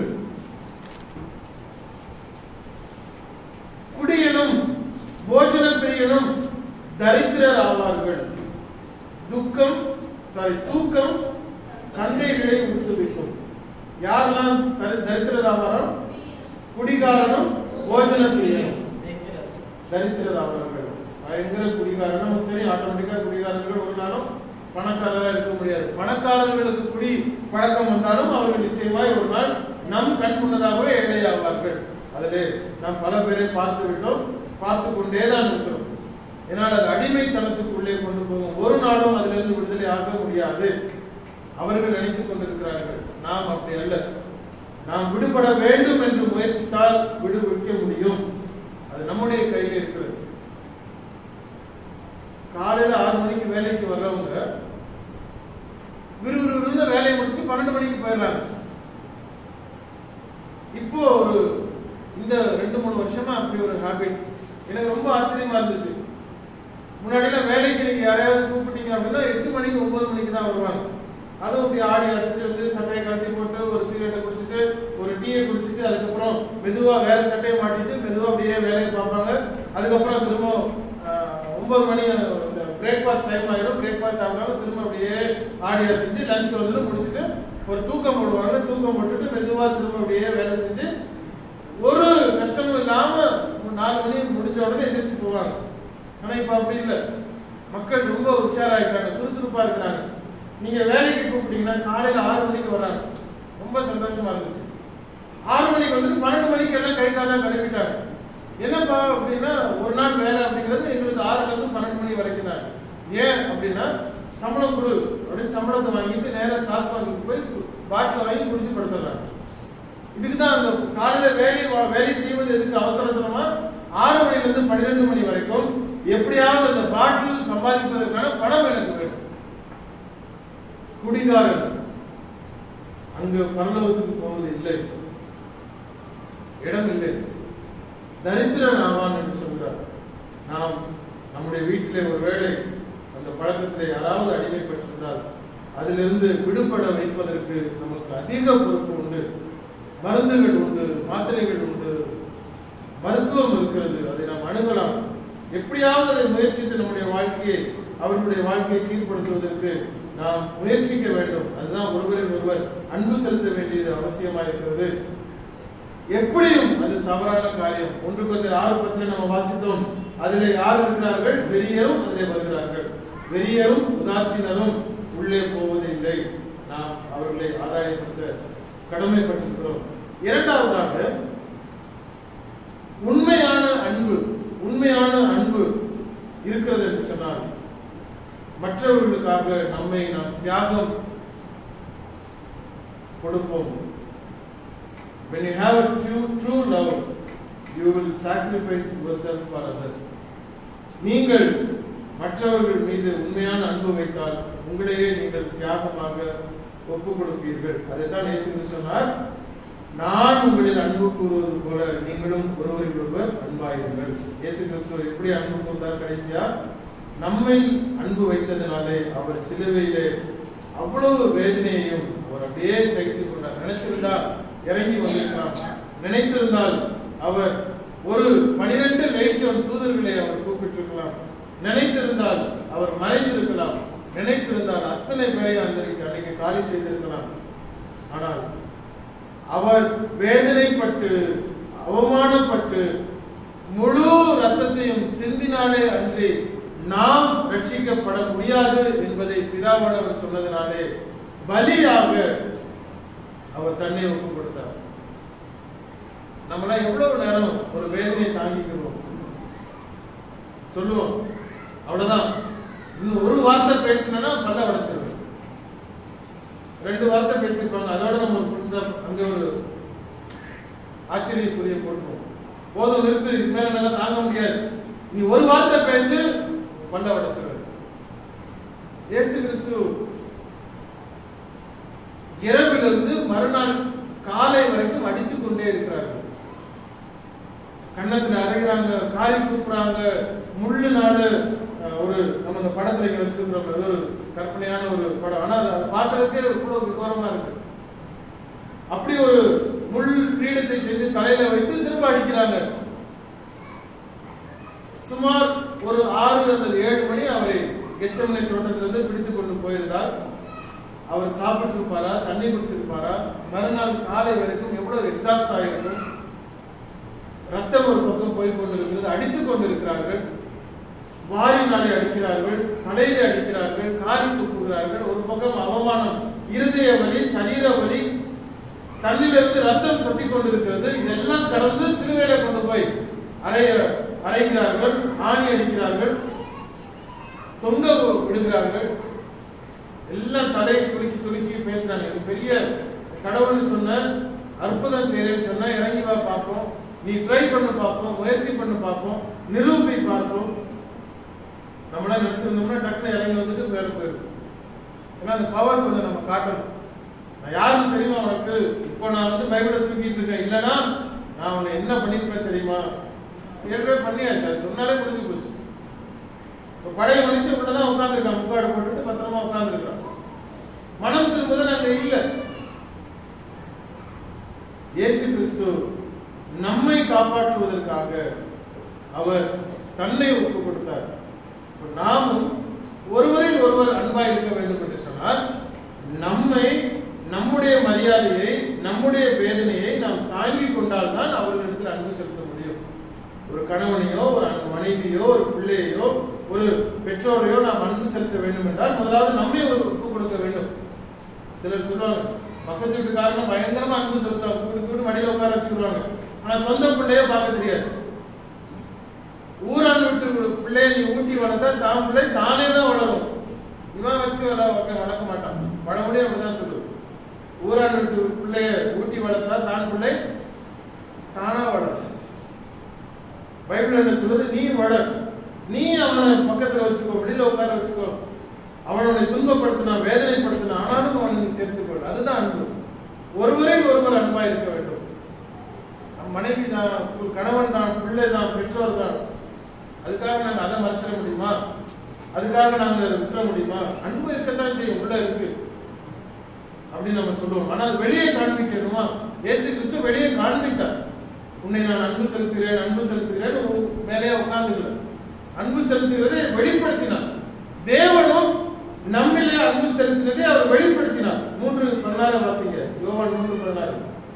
குடியனும் போஜன பிரியனும் தரித்திரர் ஆவார்கள் துக்கம் சாரி தூக்கம் கந்தைகளை ஊத்துவிக்கும் யாரெல்லாம் தரி- தரித்திரர் ஆவாரோ குடிகாரனும் போஜன பிரியனும் தரித்திரர் ஆவார்கள் பயங்கர குடிகாரன் நமக்கு தெரியும் ஆட்டோமேட்டிக்கா குடிகாரர்கள் ஒரு நாளும் பணக்காரராக இருக்க முடியாது பணக்காரர்களுக்கு குடி பழக்கம் வந்தாலும் அவர்கள் நிச்சயமாய் ஒரு நாள் நம் கண் முன்னதாகவே ஏழையாவார்கள் அதிலே நாம் பல பேரை பார்த்து விட்டோம் பார்த்து கொண்டே தான் இருக்கிறோம் ஏன்னால் அது அடிமைத்தனத்துக்குள்ளே கொண்டு போகும் ஒரு நாளும் அதிலிருந்து விடுதலை ஆக முடியாது அவர்கள் நினைத்துக் கொண்டிருக்கிறார்கள் நாம் அப்படி அல்ல நாம் விடுபட வேண்டும் என்று முயற்சித்தால் விடுவிக்க முடியும் அது நம்முடைய கையில் இருக்கிறது காலையில ஆறு மணிக்கு வேலைக்கு வர்றவங்க விறுவிறுவிறுன்னு வேலையை முடிச்சுட்டு பன்னெண்டு மணிக்கு போயிடுறாங்க இப்போ ஒரு இந்த ரெண்டு மூணு வருஷமா அப்படி ஒரு ஹாபிட் எனக்கு ரொம்ப ஆச்சரியமா இருந்துச்சு முன்னாடிலாம் வேலைக்கு நீங்க யாரையாவது கூப்பிட்டீங்க அப்படின்னா எட்டு மணிக்கு ஒன்பது மணிக்கு தான் வருவாங்க அதுவும் இப்படி ஆடி அசைச்சு வந்து சட்டையை கழட்டி போட்டு ஒரு சிகரெட்டை குடிச்சிட்டு ஒரு டீயை குடிச்சிட்டு அதுக்கப்புறம் மெதுவா வேற சட்டையை மாட்டிட்டு மெதுவா அப்படியே வேலையை பார்ப்பாங்க அதுக்கப்புறம் திரும்ப ஆஹ், ஒன்பது மணி பிரேக்ஃபாஸ்ட் டைம் ஆயிரும் பிரேக்ஃபாஸ்ட் சாப்பிடாம திரும்ப அப்படியே ஆடி அசைஞ்சு லஞ்ச் வந்து முடிச்சுட்டு ஒரு தூக்கம் போடுவாங்க தூக்கம் போட்டுட்டு மெதுவா திரும்ப அப்படியே வேலை செஞ்சு ஒரு கஷ்டமும் இல்லாம நாலு மணி முடிஞ்ச உடனே எந்திரிச்சு போவாங்க ஆனா இப்ப அப்படி இல்லை மக்கள் ரொம்ப உற்சாராயிட்டாங்க சுறுசுறுப்பா இருக்கிறாங்க நீங்க வேலைக்கு கூப்பிட்டீங்கன்னா காலையில ஆறு மணிக்கு வர்றாங்க ரொம்ப சந்தோஷமா இருந்துச்சு ஆறு மணிக்கு வந்துட்டு பன்னெண்டு மணிக்கு எல்லாம் கை காலம் கழுவிட்டாங்க என்னப்பா அப்படின்னா ஒரு நாள் வேலை அப்படிங்கிறது எங்களுக்கு ஆறுல இருந்து பன்னெண்டு மணி வரைக்கும் தான் ஏன் அப்படின்னா சம்பளம் கொடு அப்படின்னு சம்பளத்தை வாங்கிட்டு நேரா காசு வாங்கிட்டு போய் பாட்டில் வாங்கி குடிச்சு படுத்துடுறாங்க இதுக்கு தான் அந்த காலையில வேலை வா- வேலை செய்வது எதுக்கு அவசர அவசரமா ஆறு மணில இருந்து பன்னிரெண்டு மணி வரைக்கும் எப்படியாவது அந்த பாட்டில் சம்பாதிப்பதற்கான பணம் எனக்கு வேணும் குடிகாரன் அங்கு பரலோகத்துக்கு போவது இல்லை இடம் இல்லை தரித்திரன் ஆவான் என்று சொல்கிறார் நாம் நம்முடைய வீட்டிலே ஒருவேளை அந்த பழக்கத்திலே யாராவது அடிமைப்பட்டிருந்தால் அதிலிருந்து விடுபட வைப்பதற்கு நமக்கு அதிக பொறுப்பு உண்டு மருந்துகள் உண்டு மாத்திரைகள் உண்டு மருத்துவம் இருக்கிறது அதை நாம் அணுகலாம் எப்படியாவது அதை முயற்சித்து நம்முடைய வாழ்க்கையை அவர்களுடைய வாழ்க்கையை சீர்படுத்துவதற்கு நாம் முயற்சிக்க வேண்டும் அதுதான் ஒருவரில் ஒருவர் அன்பு செலுத்த வேண்டியது அவசியமா இருக்கிறது எப்படியும் அது தவறான காரியம் ஒன்று கொஞ்சம் ஆறு பத்துல நம்ம வாசித்தோம் அதிலே யார் இருக்கிறார்கள் வெறியரும் அதிலே வருகிறார்கள் வெறியரும் உதாசீனரும் உள்ளே போவதில்லை நாம் அவர்களை ஆதாயப்படுத்த கடமைப்பட்டிருக்கிறோம் இரண்டாவதாக உண்மையான அன்பு உண்மையான அன்பு இருக்கிறது என்று சொன்னால் மற்றவர்களுக்காக நம்மை நாம் தியாகம் கொடுப்போம் when you have a true true love you will sacrifice yourself for others நீங்கள் மற்றவர்கள் மீது உண்மையான அன்பு வைத்தால் உங்களையே நீங்கள் தியாகமாக ஒப்பு கொடுப்பீர்கள் அதைத்தான் இயேசு கிறிஸ்து சொன்னார் நான் உங்களில் அன்பு கூறுவது போல நீங்களும் ஒருவரில் ஒருவர் அன்பாயிருங்கள் இயேசு கிறிஸ்து எப்படி அன்பு கூர்ந்தார் கடைசியா நம்மை அன்பு வைத்ததினாலே அவர் சிலுவையிலே அவ்வளவு வேதனையையும் அவர் அப்படியே சகித்து கொண்டார் நினைச்சிருந்தால் இறங்கி வந்திருக்கலாம் நினைத்திருந்தால் அவர் ஒரு பனிரெண்டு லைக்கியம் தூதர்களை அவர் கூப்பிட்டிருக்கலாம் நினைத்திருந்தால் அவர் மறைந்திருக்கலாம் நினைத்திருந்தால் அத்தனை பேரை அந்த அன்னைக்கு காலி செய்திருக்கலாம் ஆனால் அவர் வேதனைப்பட்டு அவமானப்பட்டு முழு ரத்தத்தையும் சிந்தினாலே அன்றி நாம் ரட்சிக்கப்பட முடியாது என்பதை பிதாவானவர் சொன்னதினாலே பலியாக அவர் தன்னை ஒப்பு கொடுத்தார் நம்மளாம் எவ்வளவு நேரம் ஒரு வேதனையை தாங்கிக்கிறோம் சொல்லுவோம் அவ்வளவுதான் இன்னும் ஒரு வார்த்தை பேசினா பல்ல உடைச்சிருவேன் ரெண்டு வார்த்தை பேசியிருப்பாங்க அதோட நம்ம ஒரு ஃபுல் ஸ்டாப் அங்க ஒரு ஆச்சரியக்குரிய போட்டுருவோம் போதும் நிறுத்து இது மேல நல்லா தாங்க முடியாது நீ ஒரு வார்த்தை பேசு பல்ல உடைச்சிருவேன் இயேசு கிறிஸ்து இரவிலிருந்து மறுநாள் காலை வரைக்கும் அடித்துக் கொண்டே இருக்கிறார்கள் கன்னத்துல அரைகிறாங்க காரி துப்புறாங்க முள்ளு நாடு அஹ், ஒரு நம்ம அந்த படத்துல இங்க வச்சிருக்கிறோம் அது ஒரு கற்பனையான ஒரு படம் ஆனா அது அதை பார்க்கறதுக்கே இவ்வளவு விகோரமா இருக்கு அப்படி ஒரு முள் கிரீடத்தை செய்து தலையில வைத்து திரும்ப அடிக்கிறாங்க சுமார் ஒரு ஆறு அல்லது ஏழு மணி அவரை கெச்சமனை தோட்டத்திலிருந்து பிடித்து கொண்டு போயிருந்தார் அவர் சாப்பிட்டு இருப்பாரா தண்ணி குடிச்சிருப்பாரா மறுநாள் காலை வரைக்கும் எவ்வளவு எக்ஸாஸ்ட் ஆகிருக்கும் ரத்தம் ஒரு பக்கம் போய் கொண்டிருக்கிறது அடித்துக் கொண்டிருக்கிறார்கள் வாரினாலே அடிக்கிறார்கள் தலையிலே அடிக்கிறார்கள் காரி துப்புகிறார்கள் ஒரு பக்கம் அவமானம் இருதய வலி சரீர வலி தண்ணிலிருந்து ரத்தம் சொட்டி கொண்டிருக்கிறது இதெல்லாம் கடந்து சிலுவையில கொண்டு போய் அறைய அறைகிறார்கள் ஆணி அடிக்கிறார்கள் தொங்க விடுகிறார்கள் எல்லாம் தலையை துலுக்கி துலுக்கி பேசுறாங்க இது பெரிய கடவுள்னு சொன்ன அற்புதம் செய்யறேன்னு சொன்னா இறங்கி வா பார்ப்போம் நீ ட்ரை பண்ணு பார்ப்போம் முயற்சி பண்ணு பார்ப்போம் நிரூபி பார்ப்போம் நம்மளாம் நினைச்சிருந்தோம்னா டக்குனு இறங்கி வந்துட்டு மேல போயிருக்கும் ஏன்னா அந்த பவர் கொஞ்சம் நம்ம காட்டணும் நான் யாருன்னு தெரியுமா உனக்கு இப்போ நான் வந்து பைபிளை தூக்கிட்டு இருக்கேன் இல்லைன்னா நான் உன்னை என்ன பண்ணிருப்பேன் தெரியுமா ஏற்கனவே பண்ணியாச்சு அது சொன்னாலே முடிஞ்சு போச்சு இப்போ பழைய மனுஷன் இப்படி தான் உட்காந்துருக்கான் முக்காடு போட்டுட்டு பத்திரமா உட்காந்துருக்கான் மனம் திரும்புதல் அங்க இல்லை இயேசு கிறிஸ்து நம்மை காப்பாற்றுவதற்காக அவர் தன்னை ஒப்பு கொடுத்தார் இப்ப நாமும் ஒருவரில் ஒருவர் அன்பாய் இருக்க வேண்டும் என்று சொன்னால் நம்மை நம்முடைய மரியாதையை நம்முடைய வேதனையை நாம் தாங்கிக் கொண்டால்தான் அவர்களிடத்தில் அன்பு செலுத்த முடியும் ஒரு கணவனையோ ஒரு மனைவியோ ஒரு பிள்ளையோ ஒரு பெற்றோரையோ நாம் அன்பு செலுத்த வேண்டும் என்றால் முதலாவது நம்மை ஒரு ஒப்பு கொடுக்க வேண்டும் சிலர் சொல்லுவாங்க பக்கத்து வீட்டுக்காரங்க பயங்கரமா அன்பு செலுத்துவாங்க கூட்டு கூட்டு மடியில உட்கார வச்சுக்கிடுவாங்க ஆனா சொந்த பிள்ளைய பார்க்க தெரியாது ஊரான் வீட்டு பிள்ளைய நீ ஊட்டி வளர்த்தா தான் பிள்ளை தானே தான் வளரும் இவன் வச்சு வள ஒருத்தன் வளர்க்க மாட்டான் பழமொழியே அப்படிதான் சொல்லுது ஊரான் வீட்டு பிள்ளைய ஊட்டி வளர்த்தா தான் பிள்ளை தானா வளரும் பைபிள் என்ன சொல்லுது நீ வளர் நீ அவனை பக்கத்துல வச்சுக்கோ வெளியில உட்கார வச்சுக்கோ அவன் உன்னை துன்பப்படுத்தினா வேதனைப்படுத்தினா ஆனாலும் அவனை நீ சேர்த்துக் கொள் அதுதான் அன்பு ஒருவரில் ஒருவர் அன்பா இருக்க வேண்டும் நம் மனைவி தான் ஒரு கணவன் தான் பிள்ளை தான் பெற்றோர் தான் அதுக்காக நாங்க அதை மறைச்சிட முடியுமா அதுக்காக நாங்க அதை விட்டுற முடியுமா அன்பு இருக்கத்தான் செய்யும் உள்ள இருக்கு அப்படின்னு நம்ம சொல்லுவோம் ஆனா அது வெளியே காண்பிக்கணுமா இயேசு கிறிஸ்து வெளியே காண்பித்தார் உன்னை நான் அன்பு செலுத்துகிறேன் அன்பு செலுத்துகிறேன் மேலே உட்கார்ந்துக்கல அன்பு செலுத்துகிறதை வெளிப்படுத்தினார் தேவனும் நம்மிலே அன்பு செலுத்தினதை அவர் வெளிப்படுத்தினார் மூன்று பதினாறு வாசிங்க யோவான் மூன்று பதினாறு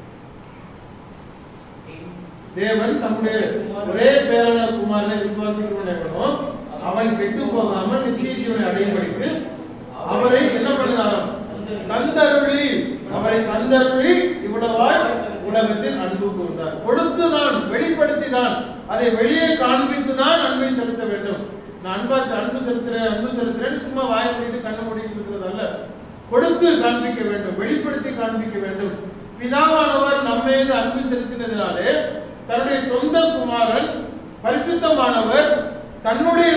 தேவன் தம்முடைய ஒரே பேரான குமாரனை விசுவாசிக்கிறவன் எவனோ அவன் கெட்டு போகாமல் நித்திய ஜீவனை அடையும்படிக்கு அவரை என்ன பண்ணினாராம் தந்தருளி அவரை தந்தருளி இவ்வளவாய் உலகத்தில் அன்பு கூர்ந்தார் கொடுத்துதான் வெளிப்படுத்திதான் அதை வெளியே காண்பித்துதான் அன்பை செலுத்த வேண்டும் நான் அன்பா அன்பு செலுத்துறேன் அன்பு செலுத்துறேன்னு சும்மா வாய மூடிட்டு கண்ணை மூடிட்டு இருக்கிறது அல்ல கொடுத்து காண்பிக்க வேண்டும் வெளிப்படுத்தி காண்பிக்க வேண்டும் பிதாவானவர் நம்ம மீது அன்பு செலுத்தினதினாலே தன்னுடைய சொந்த குமாரன் பரிசுத்தமானவர் தன்னுடைய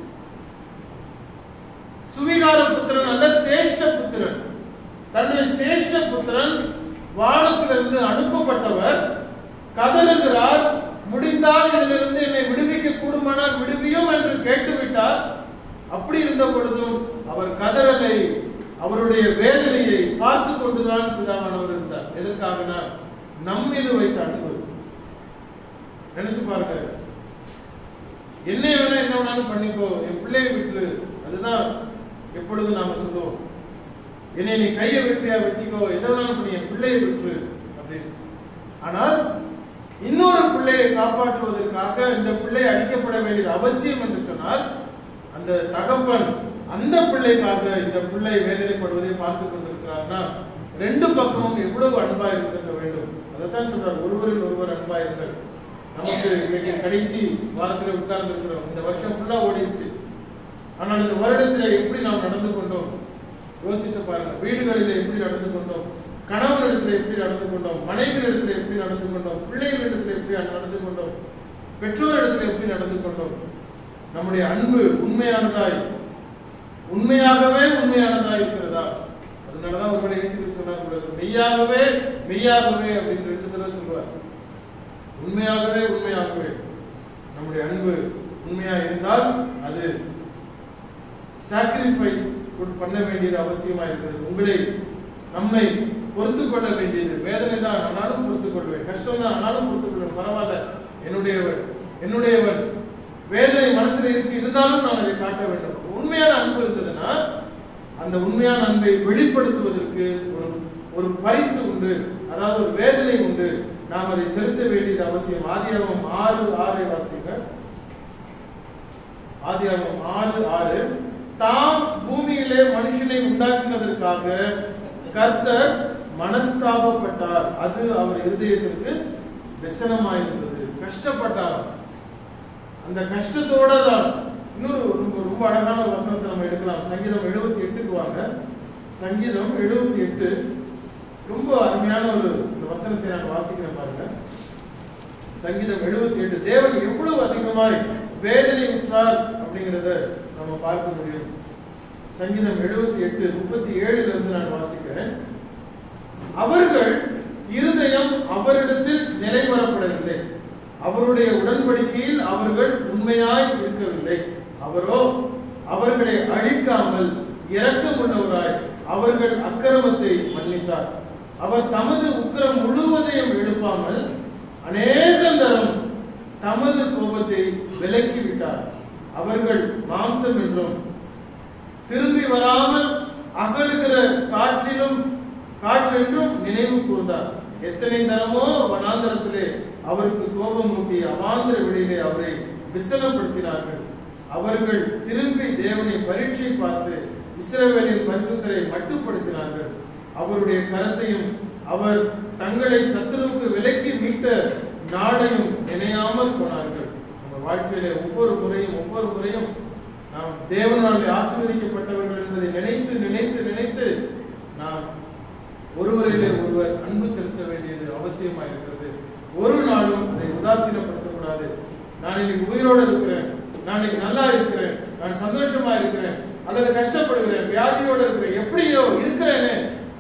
சுவிகார புத்திரன் அல்ல சேஷ்ட புத்திரன் தன்னுடைய சேஷ்ட புத்திரன் வானத்திலிருந்து அனுப்பப்பட்டவர் கதறுகிறார் முடிந்தால் இதிலிருந்து என்னை விடுவிக்க கூடுமானால் விடுவியும் என்று கேட்டுவிட்டார் அப்படி இருந்த பொழுதும் அவர் கதறலை அவருடைய வேதனையை பார்த்து கொண்டுதான் பிதாவானவர் இருந்தார் எதற்காகனா நம் மீது வைத்த அன்பு நினைச்சு பாருங்க என்ன வேணா என்ன வேணாலும் பண்ணிக்கோ என் பிள்ளையை விட்டு அதுதான் எப்பொழுதும் நாம சொல்லுவோம் என்னை நீ கையை வெற்றியா வெட்டிக்கோ எதை வேணாலும் பண்ணி என் பிள்ளையை விட்டு அப்படின்னு ஆனால் இன்னொரு பிள்ளையை காப்பாற்றுவதற்காக இந்த பிள்ளை அடிக்கப்பட வேண்டியது அவசியம் என்று சொன்னால் அந்த தகப்பன் அந்த பிள்ளைக்காக இந்த பிள்ளை வேதனைப்படுவதை பார்த்து கொண்டிருக்கிறார்னா ரெண்டு பக்கமும் எவ்வளவு அன்பா இருந்திருக்க வேண்டும் அதைத்தான் சொல்றார் ஒருவரில் ஒருவர் அன்பா இருங்கள் நமக்கு இன்னைக்கு கடைசி வாரத்தில் உட்கார்ந்து இருக்கிறோம் இந்த வருஷம் ஃபுல்லா ஓடிடுச்சு ஆனால் இந்த வருடத்தில் எப்படி நாம் நடந்து கொண்டோம் யோசித்து பாருங்க வீடுகளில் எப்படி நடந்து கொண்டோம் கணவனிடத்தில் எப்படி நடந்து கொண்டோம் மனைவியிடத்தில் எப்படி நடந்து கொண்டோம் பிள்ளைகளிடத்தில் எப்படி நடந்து கொண்டோம் பெற்றோரிடத்தில் எப்படி நடந்து கொண்டோம் நம்முடைய அன்பு உண்மையானதாய் உண்மையாகவே உண்மையானதாய் இருக்கிறதா அதனாலதான் ஒருவேளை இயேசு கிறிஸ்து சொன்னார் போல இருக்கு. மெய்யாகவே மெய்யாகவே அப்படின்னு ரெண்டு தடவை சொல்லுவார் உண்மையாகவே உண்மையாகவே நம்முடைய அன்பு உண்மையா இருந்தால் அது சாக்ரிஃபைஸ் பண்ண வேண்டியது அவசியமா இருக்கிறது உங்களை நம்மை பொறுத்து கொள்ள வேண்டியது வேதனை தான் ஆனாலும் பொறுத்துக் கொள்வேன் கஷ்டம் தான் ஆனாலும் பொறுத்துக் கொள்வேன் பரவாயில்ல என்னுடையவன் என்னுடையவன் வேதனை மனசுல இருக்கு இருந்தாலும் நான் அதை காட்ட வேண்டும் உண்மையான அன்பு இருந்ததுன்னா அந்த உண்மையான அன்பை வெளிப்படுத்துவதற்கு ஒரு ஒரு பரிசு உண்டு அதாவது ஒரு வேதனை உண்டு நாம் அதை செலுத்த வேண்டியது அவசியம் ஆதியாகமம் ஆறு ஆறை வாசிங்க ஆதியாகமம் ஆறு ஆறு தாம் பூமியிலே மனுஷனை உண்டாக்கினதற்காக கர்த்தர் மனஸ்தாபப்பட்டார் அது அவர் இருதயத்திற்கு व्यसனமாயிருந்தது கஷ்டப்பட்டார் அந்த கஷ்டத்தோட தான் இன்னொரு ரொம்ப ரொம்ப அழகான ஒரு வசனத்தை நம்ம எடுக்கலாம் சங்கீதம் எழுபத்தி எட்டுக்கு வாங்க சங்கீதம் எழுபத்தி எட்டு ரொம்ப அருமையான ஒரு இந்த வசனத்தை நான் வாசிக்கிறேன் பாருங்க சங்கீதம் எழுபத்தி எட்டு தேவன் எவ்வளவு அதிகமாய் வேதனை உற்றார் அப்படிங்கிறத நம்ம பார்க்க முடியும் சங்கீதம் எழுபத்தி எட்டு முப்பத்தி ஏழுல இருந்து நான் வாசிக்கிறேன் அவர்கள் இருதயம் அவரிடத்தில் நிலைவரப்படவில்லை அவருடைய உடன்படிக்கையில் அவர்கள் உண்மையாய் இருக்கவில்லை அவரோ அவர்களை அழிக்காமல் இரக்கமுள்ளவராய் அவர்கள் அக்கிரமத்தை மன்னித்தார் அவர் தமது உக்கிரம் முழுவதையும் எழுப்பாமல் அநேக தரம் தமது கோபத்தை விலக்கி விட்டார் அவர்கள் மாம்சம் என்றும் திரும்பி வராமல் அகலுகிற காற்றிலும் காற்றென்றும் நினைவு கூர்ந்தார் எத்தனை தரமோ வனாந்தரத்திலே அவருக்கு கோபம் மூட்டி அவாந்திர வெளியிலே அவரை விசனப்படுத்தினார்கள் அவர்கள் திரும்பி தேவனை பரீட்சை பார்த்து இஸ்ரவேலின் பரிசுத்தரை மட்டுப்படுத்தினார்கள் அவருடைய கரத்தையும் அவர் தங்களை சத்துருவுக்கு விலக்கி மீட்ட நாளையும் நினையாமல் போனார்கள் நம்ம வாழ்க்கையில ஒவ்வொரு முறையும் ஒவ்வொரு முறையும் நாம் தேவனால் ஆசீர்வதிக்கப்பட்டவர்கள் என்பதை நினைத்து நினைத்து நினைத்து நாம் ஒருவரிலே ஒருவர் அன்பு செலுத்த வேண்டியது அவசியமா இருக்கிறது ஒரு நாளும் அதை உதாசீனப்படுத்தக்கூடாது நான் இன்னைக்கு உயிரோடு இருக்கிறேன் நான் இன்னைக்கு நல்லா இருக்கிறேன் நான் சந்தோஷமா இருக்கிறேன் அல்லது கஷ்டப்படுகிறேன் வியாதியோடு இருக்கிறேன் எப்படியோ இருக்கிறேனே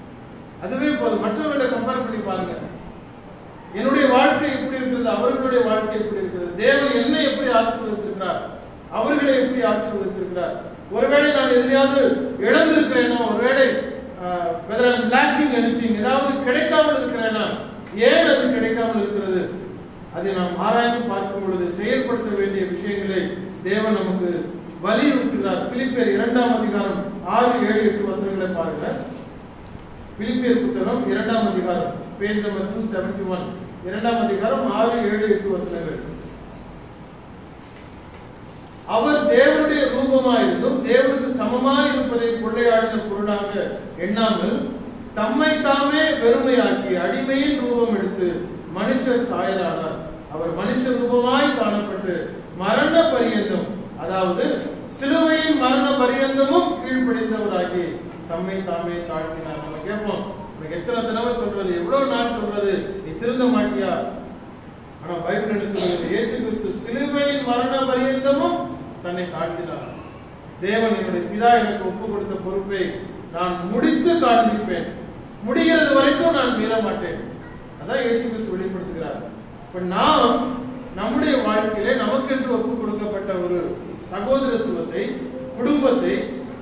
அதுவே போதும் மற்றவர்களை கம்பேர் பண்ணி பாருங்க என்னுடைய வாழ்க்கை எப்படி இருக்கிறது அவர்களுடைய வாழ்க்கை எப்படி இருக்கிறது தேவன் என்னை எப்படி ஆசீர்வதித்திருக்கிறார் அவர்களை எப்படி ஆசீர்வதித்திருக்கிறார் ஒருவேளை நான் எதிலையாவது இழந்திருக்கிறேனோ ஒருவேளை whether I'm lacking anything ஏதாவது கிடைக்காமல் இருக்கிறேனா ஏன் அது கிடைக்காமல் இருக்கிறது அதை நாம் ஆராய்ந்து பார்க்கும் பொழுது செயல்படுத்த வேண்டிய விஷயங்களை தேவன் நமக்கு வலியுறுத்துகிறார் பிலிப்பியர் இரண்டாம் அதிகாரம் ஆறு ஏழு எட்டு வசனங்களை பாருங்க பிலிப்பியர் புத்தகம் இரண்டாம் அதிகாரம் page number two seventy one இரண்டாம் அதிகாரம் ஆறு ஏழு எட்டு வசனங்கள் அவர் தேவனுடைய ரூபமாயிருந்தும் தேவனுக்கு சமமாய் இருப்பதை கொள்ளையாடின பொருளாக எண்ணாமல் தம்மை தாமே வெறுமையாக்கி அடிமையின் ரூபம் எடுத்து மனுஷர் சாயலானார் அவர் மனுஷ ரூபமாய் காணப்பட்டு மரண பரியந்தம் அதாவது சிலுவையின் மரண பரியந்தமும் கீழ்ப்படிந்தவராகி தம்மை தாமே தாழ்த்தினார் நம்ம கேட்போம் உனக்கு எத்தனை தடவை சொல்றது எவ்வளவு நாள் சொல்றது நீ திருந்த மாட்டியா ஆனா பைபிள் என்ன சொல்றது இயேசு கிறிஸ்து சிலுவையின் மரண பரியந்தமும் தன்னை தாழ்த்தினார் தேவன் என்னுடைய பிதா எனக்கு ஒப்பு கொடுத்த பொறுப்பை நான் முடித்து காண்பிப்பேன் முடிகிறது வரைக்கும் நான் மீற மாட்டேன் அதான் இயேசு கிறிஸ்து வெளிப்படுத்துகிறார் இப்ப நாம் நம்முடைய வாழ்க்கையிலே நமக்கென்று ஒப்பு கொடுக்கப்பட்ட ஒரு சகோதரத்துவத்தை குடும்பத்தை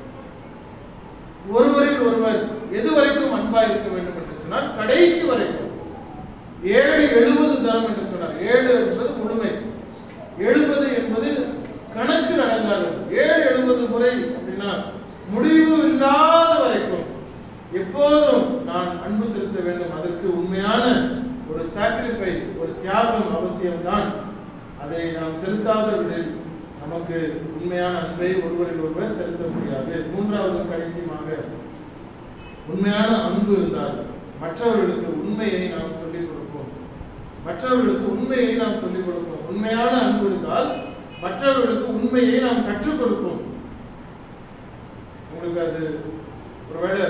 ஒருவரில் ஒருவர் எது வரைக்கும் அன்பா இருக்க வேண்டும் என்று சொன்னால் கடைசி வரைக்கும் ஏழு எழுபது தரம் என்று சொன்னார் ஏழு என்பது முழுமை எழுபது என்பது கணக்கு அடங்காதது ஏழு எழுபது முறை அப்படின்னா முடிவு இல்லாத வரைக்கும் எப்போதும் நான் அன்பு செலுத்த வேண்டும் அதற்கு உண்மையான ஒரு சாக்ரிஃபைஸ் ஒரு தியாகம் அவசியம்தான் அதை நாம் செலுத்தாத விடில் நமக்கு உண்மையான அன்பை ஒருவரில் ஒருவர் செலுத்த முடியாது மூன்றாவது கடைசியாக உண்மையான அன்பு இருந்தால் மற்றவர்களுக்கு உண்மையை நாம் சொல்லிக் கொடுப்போம் மற்றவர்களுக்கு உண்மையை நாம் சொல்லிக் கொடுப்போம் உண்மையான அன்பு இருந்தால் மற்றவர்களுக்கு உண்மையை நாம் கற்றுக் கொடுப்போம் உங்களுக்கு அது ஒருவேளை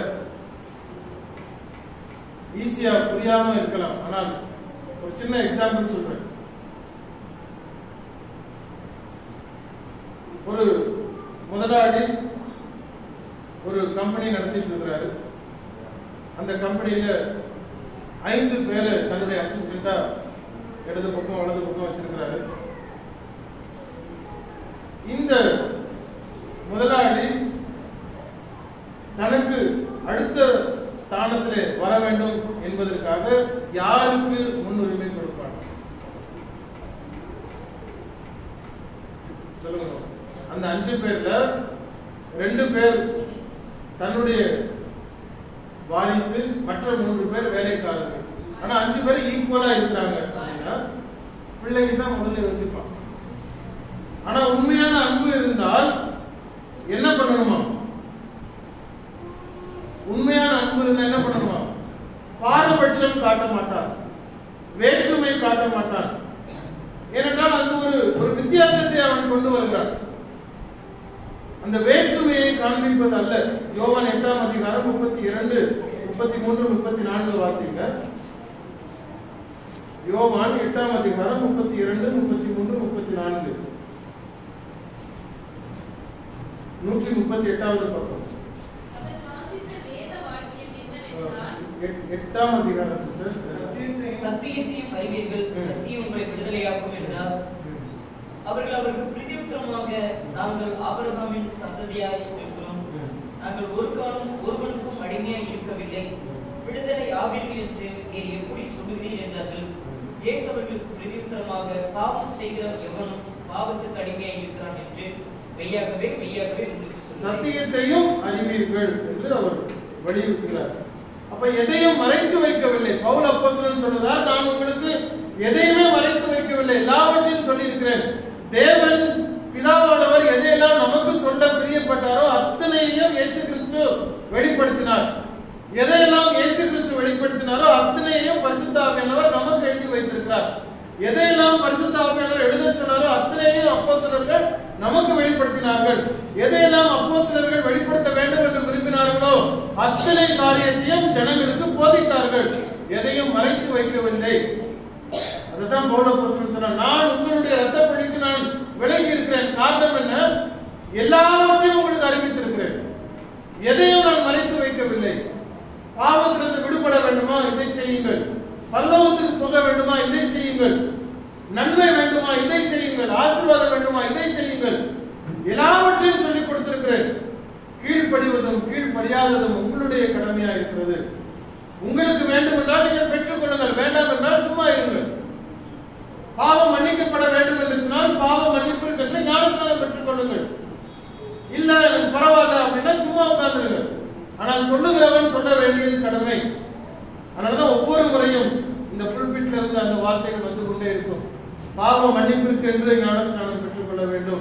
ஈஸியா புரியாம இருக்கலாம் ஆனால் ஒரு சின்ன எக்ஸாம்பிள் சொல்றேன் ஒரு முதலாளி ஒரு கம்பெனி நடத்திட்டு இருக்கிறாரு அந்த கம்பெனியில ஐந்து பேரை தன்னுடைய அசிஸ்டண்டா இடது பக்கம் வலது பக்கம் வச்சிருக்கிறாரு இந்த முதலாளி தனக்கு அடுத்த ஸ்தானத்திலே வர வேண்டும் என்பதற்காக யாருக்கு முன்னுரிமை கொடுப்பார் சொல்லுங்க அந்த அஞ்சு பேர்ல ரெண்டு பேர் தன்னுடைய வாரிசு மற்ற மூன்று பேர் வேலைக்காரர்கள் ஆனா அஞ்சு பேர் ஈக்குவலா இருக்கிறாங்க அப்படின்னா பிள்ளைக்கு தான் முதல்ல யோசிப்பான் ஆனா உண்மையான அன்பு இருந்தால் என்ன பண்ணணுமா உண்மையான அன்பு இருந்தா என்ன பண்ணணுமா பாரபட்சம் காட்ட மாட்டான் வேற்றுமை காட்ட மாட்டான் ஏனென்றால் அங்கு ஒரு ஒரு வித்தியாசத்தை அவன் கொண்டு வருகிறான் அந்த வேற்றுமையை காண்பிப்பது அல்ல யோவான் எட்டாம் அதிகாரம் முப்பத்தி இரண்டு முப்பத்தி மூன்று முப்பத்தி நான்கு வாசிங்க யோவான் எட்டாம் அதிகாரம் முப்பத்தி இரண்டு முப்பத்தி மூன்று முப்பத்தி நான்கு நூற்றி முப்பத்தி எட்டாவது பக்கம் அவர் வாசித்த வேத வாக்கியம் என்னவென்றால் எட்- எட்டாம் அதிகாரம் சிஸ்டர் சத்தியத்தை சத்தியத்தையும் அறிவீர்கள் சத்தியம் உங்களை விடுதலையாக்கும் என்றார் அவர்கள் அவருக்கு பிரதியுத்தரமாக நாங்கள் ஆபிரகாமின் சந்ததியாய் இருக்கிறோம் நாங்கள் ஒரு காலம் ஒருவனுக்கும் அடிமையாய் இருக்கவில்லை விடுதலை ஆவீர்கள் என்று நீர் எப்படி சொல்லுகிறீர் என்றார்கள் இயேசு அவர்களுக்கு பிரதியுத்தரமாக பாவம் செய்கிற எவனும் பாவத்துக்கு அடிமையாய் இருக்கிறான் என்று மெய்யாகவே மெய்யாகவே உங்களுக்கு சொல்லுகிறேன் சத்தியத்தையும் அறிவீர்கள் என்று அவர் வலியுறுத்துகிறார் அப்ப எதையும் மறைத்து வைக்கவில்லை பவுல் அப்போஸ்தலன் சொல்லுகிறார் நான் உங்களுக்கு எதையுமே மறைத்து வைக்கவில்லை எல்லாவற்றையும் சொல்லியிருக்கிறேன் தேவன் பிதாவானவர் எதையெல்லாம் நமக்கு சொல்ல பிரியப்பட்டாரோ அத்தனையும் இயேசு கிறிஸ்து வெளிப்படுத்தினார் எதையெல்லாம் இயேசு கிறிஸ்து வெளிப்படுத்தினாரோ அத்தனையும் பரிசுத்த ஆவியானவர் நமக்கு எழுதி வைத்திருக்கிறார் எதையெல்லாம் பரிசுத்த ஆவியானவர் எழுத சொன்னாரோ அத்தனையும் அப்போஸ்தலர்கள் நமக்கு வெளிப்படுத்தினார்கள் எதையெல்லாம் அப்போஸ்தலர்கள் வெளிப்படுத்த வேண்டும் என்று விரும்பினார்களோ அத்தனை காரியத்தையும் ஜனங்களுக்கு போதித்தார்கள் எதையும் மறைத்து வைக்கவில்லை அதுதான் பவுல அப்போஸ்தலன் சொன்னார் நான் உங்களுடைய ரத்த பழிக்கு நான் விலகி இருக்கிறேன் காரணம் என்ன எல்லாவற்றையும் உங்களுக்கு அறிவித்திருக்கிறேன் எதையும் நான் மறைத்து வைக்கவில்லை பாவத்திலிருந்து விடுபட வேண்டுமா இதை செய்யுங்கள் பல்லவத்துக்கு போக வேண்டுமா இதை செய்யுங்கள் நன்மை வேண்டுமா இதை செய்யுங்கள் ஆசீர்வாதம் வேண்டுமா இதை செய்யுங்கள் எல்லாவற்றையும் சொல்லிக் கொடுத்திருக்கிறேன் கீழ்ப்படிவதும் கீழ்ப்படியாததும் உங்களுடைய கடமையா இருக்கிறது உங்களுக்கு வேண்டும் என்றால் நீங்கள் பெற்றுக்கொள்ளுங்கள் வேண்டாம் என்றால் சும்மா இருங்கள் பாவம் மன்னிக்கப்பட வேண்டும் என்று சொன்னால் பாவ மன்னிப்பிற்கென்று ஞானஸ்நானம் பெற்றுக்கொள்ளுங்கள் இல்ல எனக்கு பரவாயில்ல அப்படின்னா சும்மா உட்கார்ந்துருங்க ஆனால் சொல்லுகிறவன் சொல்ல வேண்டியது கடமை அதனாலதான் ஒவ்வொரு முறையும் இந்த புல்பிட்ல இருந்து அந்த வார்த்தைகள் வந்து கொண்டே இருக்கும் பாவ மன்னிப்பிற்கு என்று ஞானஸ்நானம் பெற்றுக்கொள்ள வேண்டும்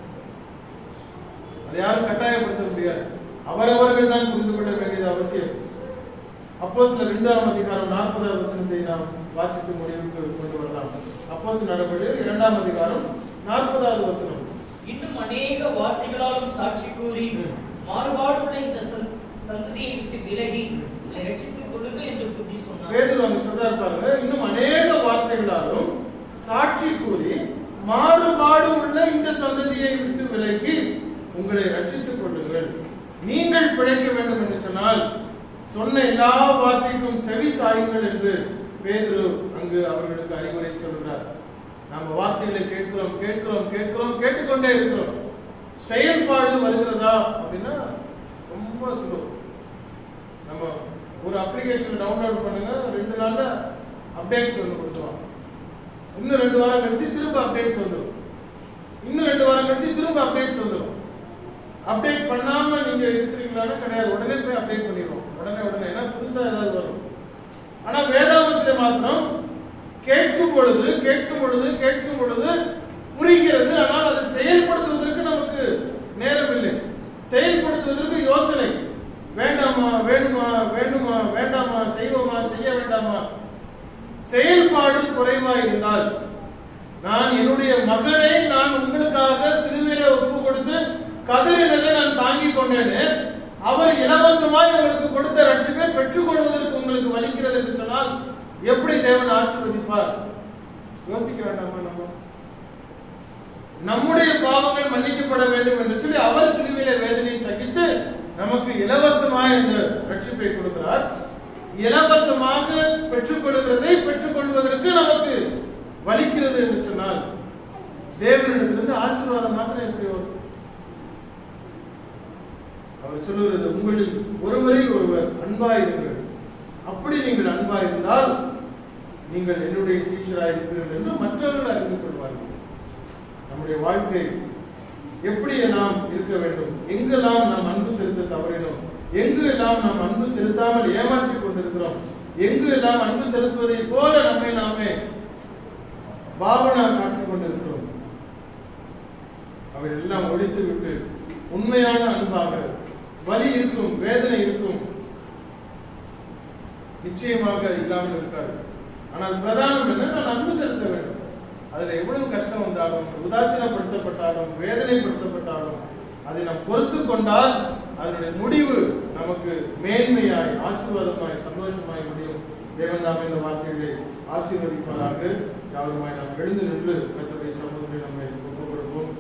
அதை யாரும் கட்டாயப்படுத்த முடியாது அவரவர்கள் தான் புரிந்து கொள்ள வேண்டியது அவசியம் அப்போ சில இரண்டாம் அதிகாரம் நாற்பதாவது வசனத்தை நாம் வாசித்து முடிவுக்கு கொண்டு வரலாம் அப்போ சில நடவடிக்கை இரண்டாம் அதிகாரம் நாற்பதாவது வசனம் இன்னும் அநேக வார்த்தைகளாலும் சாட்சி கூறி மாறுபாடுள்ள இந்த சந்- சந்ததியை விட்டு விலகி உங்களை ரட்சித்துக் கொள்ளுங்கள் என்று புத்தி சொன்னார் பேதுரு அங்க சொல்றாரு பாருங்க இன்னும் அநேக வார்த்தைகளாலும் சாட்சி கூறி மாறுபாடு உள்ள இந்த சந்ததியை விட்டு விலகி உங்களை ரட்சித்துக் கொள்ளுங்கள் நீங்கள் பிழைக்க வேண்டும் என்று சொன்னால் சொன்ன எல்லா வார்த்தைக்கும் செவி சாயுங்கள் என்று பேதுரு அங்கு அவர்களுக்கு அறிவுரை சொல்கிறார் நாம வார்த்தைகளை கேட்கிறோம் கேட்கிறோம் கேட்கிறோம் கேட்டுக்கொண்டே இருக்கிறோம் செயல்பாடு வருகிறதா அப்படின்னா ரொம்ப சுலபம் நம்ம ஒரு அப்ளிகேஷன் டவுன்லோட் பண்ணுங்க ரெண்டு நாள்ல அப்டேட்ஸ் வந்து கொடுத்துருவாங்க இன்னும் ரெண்டு வாரம் கழிச்சு திரும்ப அப்டேட்ஸ் வந்துடும் இன்னும் ரெண்டு வாரம் கழிச்சு திரும்ப அப்டேட்ஸ் வந்துடும் அப்டேட் பண்ணாம நீங்க இருக்கிறீங்களான்னு கிடையாது உடனே போய் அப்டேட் பண்ணிடுவோம் உடனே உடனே ஏன்னா புதுசா ஏதாவது வரும் ஆனா வேதாமத்திலே மாத்திரம் கேட்கும் பொழுது கேட்கும் பொழுது கேட்கும் பொழுது புரிகிறது ஆனால் அதை செயல்படுத்துவதற்கு நமக்கு நேரம் இல்லை செயல்படுத்துவதற்கு யோசனை வேண்டாமா வேணுமா வேண்டுமா வேண்டாமா செய்வோமா செய்ய வேண்டாமா செயல்பாடு குறைவா இருந்தால் நான் என்னுடைய மகனை நான் உங்களுக்காக சிலுவையில ஒப்பு கொடுத்து கதறினதை நான் தாங்கிக் கொண்டேனே அவர் இலவசமாய் உங்களுக்கு கொடுத்த ரட்சிப்பை பெற்றுக்கொள்வதற்கு உங்களுக்கு வலிக்கிறது என்று சொன்னால் எப்படி தேவன் ஆசீர்வதிப்பார் யோசிக்க வேண்டாமா நம்ம நம்முடைய பாவங்கள் மன்னிக்கப்பட வேண்டும் என்று சொல்லி அவர் சிலுவையில வேதனை சகித்து நமக்கு இலவசமாய் இந்த ரட்சிப்பை கொடுக்கிறார் இலவசமாக பெற்றுக்கொள்கிறதை பெற்றுக்கொள்வதற்கு நமக்கு வலிக்கிறது என்று சொன்னால் தேவனிடத்திலிருந்து ஆசீர்வாதம் மாத்திரம் எப்படி வரும் அவர் சொல்லுகிறது உங்களில் ஒருவரில் ஒருவர் அன்பாயிருங்கள் அப்படி நீங்கள் அன்பாயிருந்தால் நீங்கள் என்னுடைய சீஷராய் இருக்கிறீர்கள் என்று மற்றவர்கள் அறிந்து கொள்வார்கள் நம்முடைய வாழ்க்கை எப்படி நாம் இருக்க வேண்டும் எங்கெல்லாம் நாம் அன்பு செலுத்த தவறினோம் எங்கு எல்லாம் நாம் அன்பு செலுத்தாமல் ஏமாற்றிக் கொண்டிருக்கிறோம் எங்கு எல்லாம் அன்பு செலுத்துவதை போல நம்மை நாமே பாவனா காட்டிக் கொண்டிருக்கிறோம் அவை எல்லாம் ஒழித்து விட்டு உண்மையான அன்பாக வலி இருக்கும் வேதனை இருக்கும் நிச்சயமாக இல்லாமல் இருக்காது ஆனால் பிரதானம் என்ன நான் அன்பு செலுத்த வேண்டும் அதுல எவ்வளவு கஷ்டம் வந்தாலும் உதாசீனப்படுத்தப்பட்டாலும் வேதனைப்படுத்தப்பட்டாலும் அதை நாம் பொறுத்து கொண்டால் அதனுடைய முடிவு நமக்கு மேன்மையாய் ஆசீர்வாதமாய் சந்தோஷமாய் முடியும் தேவன் தாமே இந்த வார்த்தைகளை ஆசீர்வதிப்பாராக யாருமாய் நாம் எழுந்து நின்று கர்த்தருடைய சமூகத்தில் நம்மை ஒப்புக் கொடுப்போம்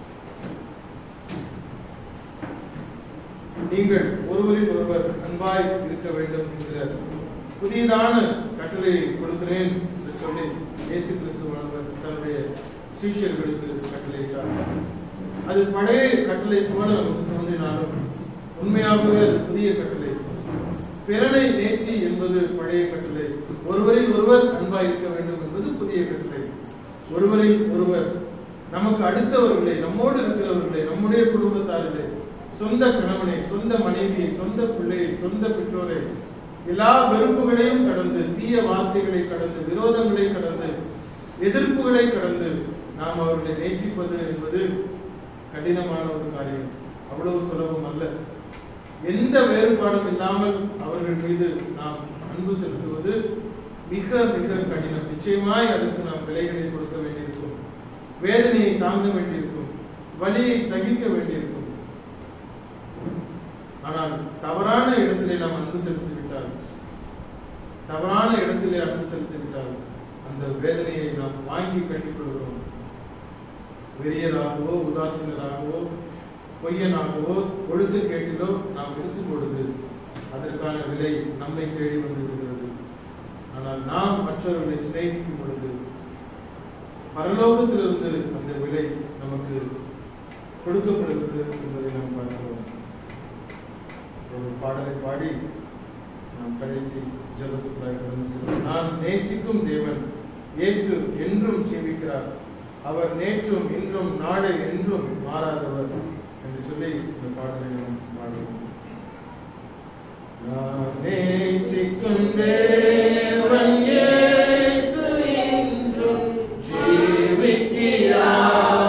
நீங்கள் ஒருவரில் ஒருவர் அன்பாய் இருக்க வேண்டும் என்கிற புதியதான கட்டளையை கொடுக்கிறேன் என்று சொல்லி இயேசு கிறிஸ்துவானவர் தன்னுடைய சீஷர்களுக்கு கட்டளையிட்டார் அது பழைய கட்டளை போல நமக்கு தோன்றினாலும் உண்மையாகவே அது புதிய கட்டளை பிறனை நேசி என்பது பழைய கட்டளை ஒருவரில் ஒருவர் அன்பாய் இருக்க வேண்டும் என்பது புதிய கட்டளை ஒருவரில் ஒருவர் நமக்கு அடுத்தவர்களை நம்மோடு இருக்கிறவர்களை நம்முடைய குடும்பத்தாரிலே சொந்த கணவனை சொந்த மனைவியை சொந்த பிள்ளையை சொந்த பெற்றோரை எல்லா வெறுப்புகளையும் கடந்து தீய வார்த்தைகளை கடந்து விரோதங்களை கடந்து எதிர்ப்புகளை கடந்து நாம் அவர்களை நேசிப்பது என்பது கடினமான ஒரு காரியம் அவ்வளவு சுலபம் அல்ல எந்த வேறுபாடும் இல்லாமல் அவர்கள் மீது நாம் அன்பு செலுத்துவது மிக மிக கடினம் நிச்சயமாய் அதற்கு நாம் விலைகளை கொடுக்க வேண்டியிருக்கும் வேதனையை தாங்க வேண்டியிருக்கும் வலியை சகிக்க வேண்டியிருக்கும் ஆனால் தவறான இடத்திலே நாம் அன்பு செலுத்தி விட்டால் தவறான இடத்திலே அன்பு செலுத்தி விட்டால் அந்த வேதனையை நாம் வாங்கி கட்டிக்கொள்கிறோம் வெறியராகவோ உதாசீனராகவோ பொய்யனாகவோ ஒழுக்க கேட்டிலோ நாம் இருக்கும் பொழுது அதற்கான விலை நம்மை தேடி வந்து விடுகிறது ஆனால் நாம் மற்றவர்களை சிநேகிக்கும் பொழுது பரலோகத்திலிருந்து அந்த விலை நமக்கு கொடுக்கப்படுகிறது என்பதை நாம் பார்க்கிறோம் பாடலை பாடி நாம் கடைசி ஜெபத்துக்குள்ளாய் கடந்து செல்வோம் நான் நேசிக்கும் தேவன் இயேசு என்றும் ஜீவிக்கிறார் அவர் நேற்றும் இன்றும் நாளை என்றும் மாறாதவர் என்று சொல்லி இந்த பாடலை நாம் பாடுவோம் நான் நேசிக்கும் தேவன் இயேசு என்றும் ஜீவிக்கிறார்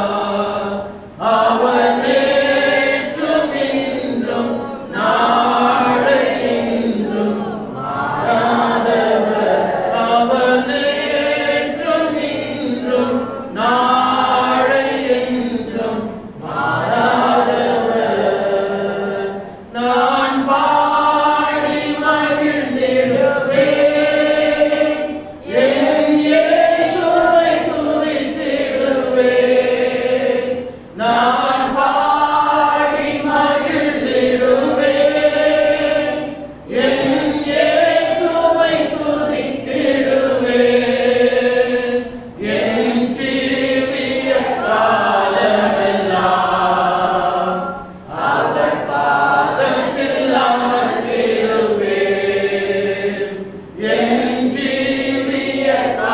அவர் நேற்றும் இன்றும் நாளை என்றும் மாறாதவர் அவர் நேற்றும் இன்றும் நாளை என்றும் மாறாதவர் நான் பாடி மகிழ்ந்திடுவேன் என் இயேசுவை துதித்திடுவேன் நான் பாடி மகிழ்ந்திடுவேன் என் இயேசுவை துதித்திடுவேன் என் ஜீவிய காலமெல்லாம் அவர் பாதத்தில் அமர்ந்திருப்பேன் என் ஜீவிய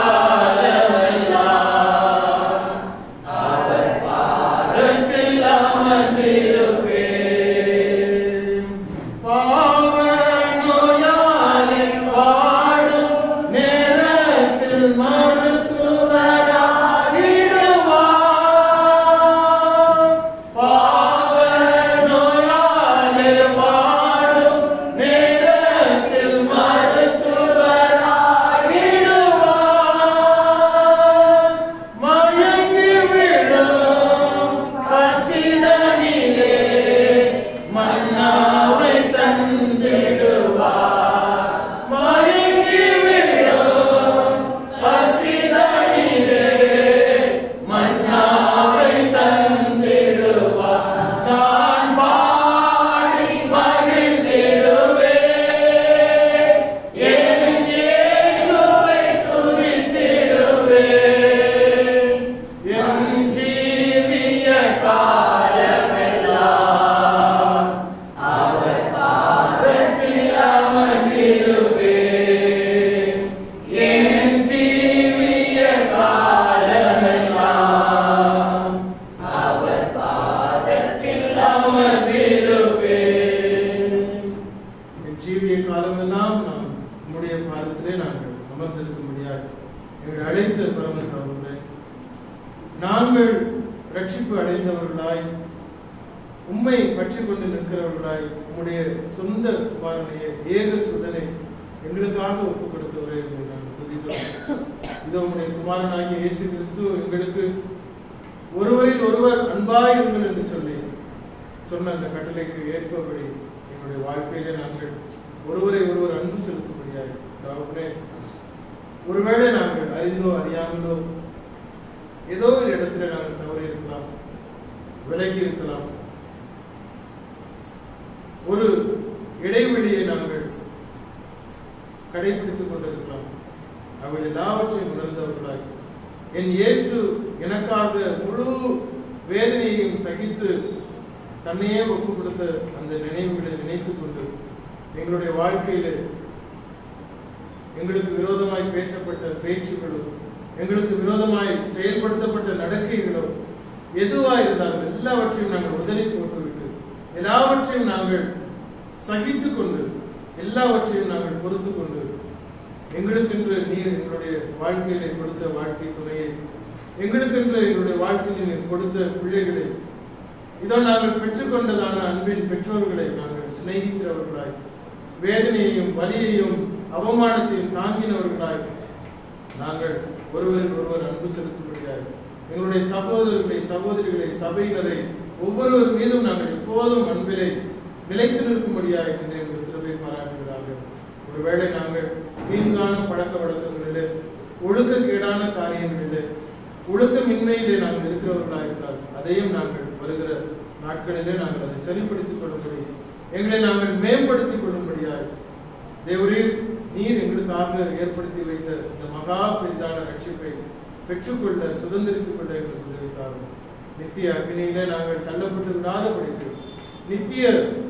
காலமெல்லாம் அவர் பாதத்தில் அமர்ந்திருப்பேன் பாவ நோயாளில் வாடும் நேரத்தில் மருத்துவராகிடுவார் பாவ நோயாளில் வாடும் நேரத்தில் மருத்துவராகிடுவார் மயங்கி விழும் பசிதனிலே மன்னாவை தந்திடுவார் மயங்கி விழும் பசிதனிலே மன்னாவை தந்திடுவார் நான் பாடி மகிழ்ந்திடுவேன் என் இயேசுவை துதித்திடுவேன் என் ஜீவிய காலமெல்லாம் அவர் பாதத்தில் அமர்ந்திருப்பேன் என் ஜீவிய காலமெல்லாம் அவர் பாதத்தில் அமர்ந்திருப்பேன் என் ஜீவிய காலமெல்லாம் நாம் உம்முடைய பாதத்திலே நாங்கள் அமர்ந்திருக்க முடியாது எங்களை அழைத்த பரமத்தவர்களே நாங்கள் ரட்சிப்பு அடைந்தவர்களாய் உம்மை பற்றி கொண்டு நிற்கிறவர்களாய் உம்முடைய சொந்த குமாரனைய ஏக சுதனை எங்களுக்காக ஒப்பு கொடுத்தவரே என்று நாங்கள் துதிக்கிறோம் இதோ உம்முடைய குமாரனாகிய இயேசு கிறிஸ்து எங்களுக்கு ஒருவரில் ஒருவர் அன்பாயிருங்கள் என்று சொல்லி சொன்ன அந்த கட்டளைக்கு ஏற்பபடி எங்களுடைய வாழ்க்கையிலே நாங்கள் ஒருவரை ஒருவர் அன்பு செலுத்தும்படியாக அதாவது ஒருவேளை நாங்கள் அறிந்தோ அறியாமலோ ஏதோ ஒரு இடத்துல நாங்கள் தவறி இருக்கலாம் விலகி இருக்கலாம் ஒரு இடைவெளியை நாங்கள் கடைபிடித்துக் கொண்டிருக்கலாம் அவள் எல்லாவற்றையும் உணர்ந்தவர்களாய் என் இயேசு எனக்காக முழு வேதனையையும் சகித்து தன்னையே ஒப்பு கொடுத்த அந்த நினைவுகளை நினைத்துக் கொண்டு எங்களுடைய வாழ்க்கையில எங்களுக்கு விரோதமாய் பேசப்பட்ட பேச்சுகளோ எங்களுக்கு விரோதமாய் செயல்படுத்தப்பட்ட நடக்கைகளோ எதுவா இருந்தாலும் எல்லாவற்றையும் நாங்கள் உதறி போட்டுவிட்டு எல்லாவற்றையும் நாங்கள் சகித்து கொண்டு எல்லாவற்றையும் நாங்கள் பொறுத்து கொண்டு எங்களுக்கென்று நீர் எங்களுடைய வாழ்க்கையிலே கொடுத்த வாழ்க்கை துணையை எங்களுக்கென்று எங்களுடைய வாழ்க்கையில் நீர் கொடுத்த பிள்ளைகளை இதோ நாங்கள் பெற்றுக்கொண்டதான அன்பின் பெற்றோர்களை நாங்கள் சிநேகிக்கிறவர்களாய் வேதனையையும் வலியையும் அவமானத்தையும் தாங்கினவர்களாய் நாங்கள் ஒருவரில் ஒருவர் அன்பு செலுத்தும்படியாய் எங்களுடைய சகோதரர்களை சகோதரிகளை சபையினரை ஒவ்வொருவர் மீதும் நாங்கள் எப்போதும் அன்பிலே நிலைத்து நிற்கும்படியாய் என்று எங்கள் கிருபை பாராட்டுகிறார்கள் ஒருவேளை நாங்கள் தீங்கான பழக்க வழக்கங்களிலே ஒழுக்கக்கேடான காரியங்களிலே ஒழுக்கமின்மையிலே நாங்கள் இருக்கிறவர்களாக இருந்தால் அதையும் நாங்கள் வருகிற நாட்களிலே நாங்கள் அதை சரிப்படுத்திக் கொள்ளும்படி எங்களை நாங்கள் மேம்படுத்திக் கொள்ளும்படியாய் தேவரீர் நீர் எங்களுக்காக ஏற்படுத்தி வைத்த இந்த மகா பெரிதான ரட்சிப்பை பெற்றுக்கொள்ள சுதந்திரித்துக் கொள்ள எங்களுக்கு உதவித்தார்கள் நித்திய அக்னியிலே நாங்கள் தள்ளப்பட்டு விடாதபடிக்கு நித்திய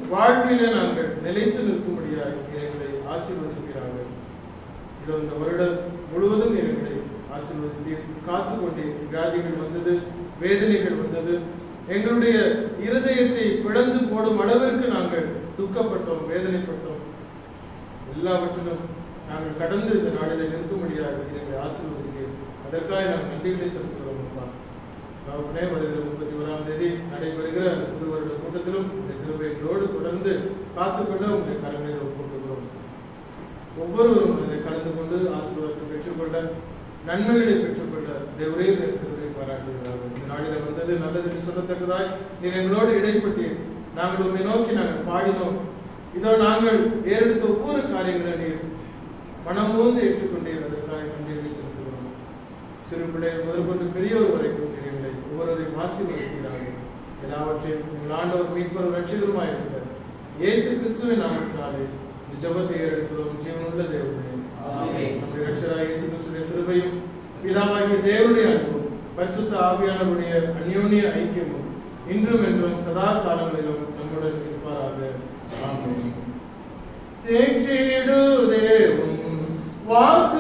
வாழ்விலே நாங்கள் நிலைத்து நிற்கும்படியாக எங்களை ஆசீர்வதிப்பீராக இதோ இந்த வருடம் முழுவதும் எங்களை ஆசீர்வதித்தீர் காத்து கொண்டீர் வியாதிகள் வந்தது வேதனைகள் வந்தது எங்களுடைய இருதயத்தை பிளந்து போடும் அளவிற்கு நாங்கள் துக்கப்பட்டோம் வேதனைப்பட்டோம் எல்லாவற்றிலும் நாங்கள் கடந்து இந்த நாளில் நிற்கும்படியாக எங்களை ஆசீர்வதித்தீர் அதற்காக நாங்கள் நன்றிகளை செலுத்துகிறோம் அப்பா தகப்பனே வருகிற முப்பத்தி ஓராம் தேதி நடைபெறுகிற அந்த புது வருட கூட்டத்திலும் இந்த கிருபைகளோடு தொடர்ந்து காத்துக்கொள்ள உங்களுடைய கரங்களை ஒப்புக்கொள்கிறோம் ஒவ்வொருவரும் அதில் கலந்து கொண்டு ஆசீர்வாதத்தை பெற்றுக்கொள்ள நன்மைகளை பெற்றுக்கொள்ள தேவரே இருக்கிறதை பாராட்டுகிறார்கள் இந்த நாளில் வந்தது நல்லது என்று சொல்லத்தக்கதாய் நீர் எங்களோடு இடைப்பட்டீர் நாங்கள் உண்மை நோக்கி நாங்கள் பாடினோம் இதோ நாங்கள் ஏறெடுத்த ஒவ்வொரு காரியங்களை நீர் மனமூந்து ஏற்றுக்கொண்டீர் அதற்காக நன்றிகளை செலுத்துகிறோம் சிறு பிள்ளைகள் முதற்கொண்டு பெரியவர் வரைக்கும் நீர் எங்களை ஒவ்வொருவரையும் ஆசீர்வதிக்கிறார்கள் எல்லாவற்றையும் எங்கள் ஆண்டவர் மீட்பர் ரட்சிகருமாய் இருக்கிறார் இயேசு கிறிஸ்துவின் நாமத்தினாலே இந்த ஜெபத்தை ஏறெடுக்கிறோம் ஜீவனுள்ள தேவனே ஆமென். நம்முடைய ரட்சகராகிய இயேசு கிறிஸ்துவின் கிருபையும் பிதாவாகிய தேவனுடைய அன்பும் பரிசுத்த ஆவியானவருடைய அந்யோன்ய ஐக்கியமும் இன்றும் என்றும் சதா காலங்களிலும் நம்முடன் இருப்பாராக ஆமென் தேற்றிடுதேவும் வாக்கு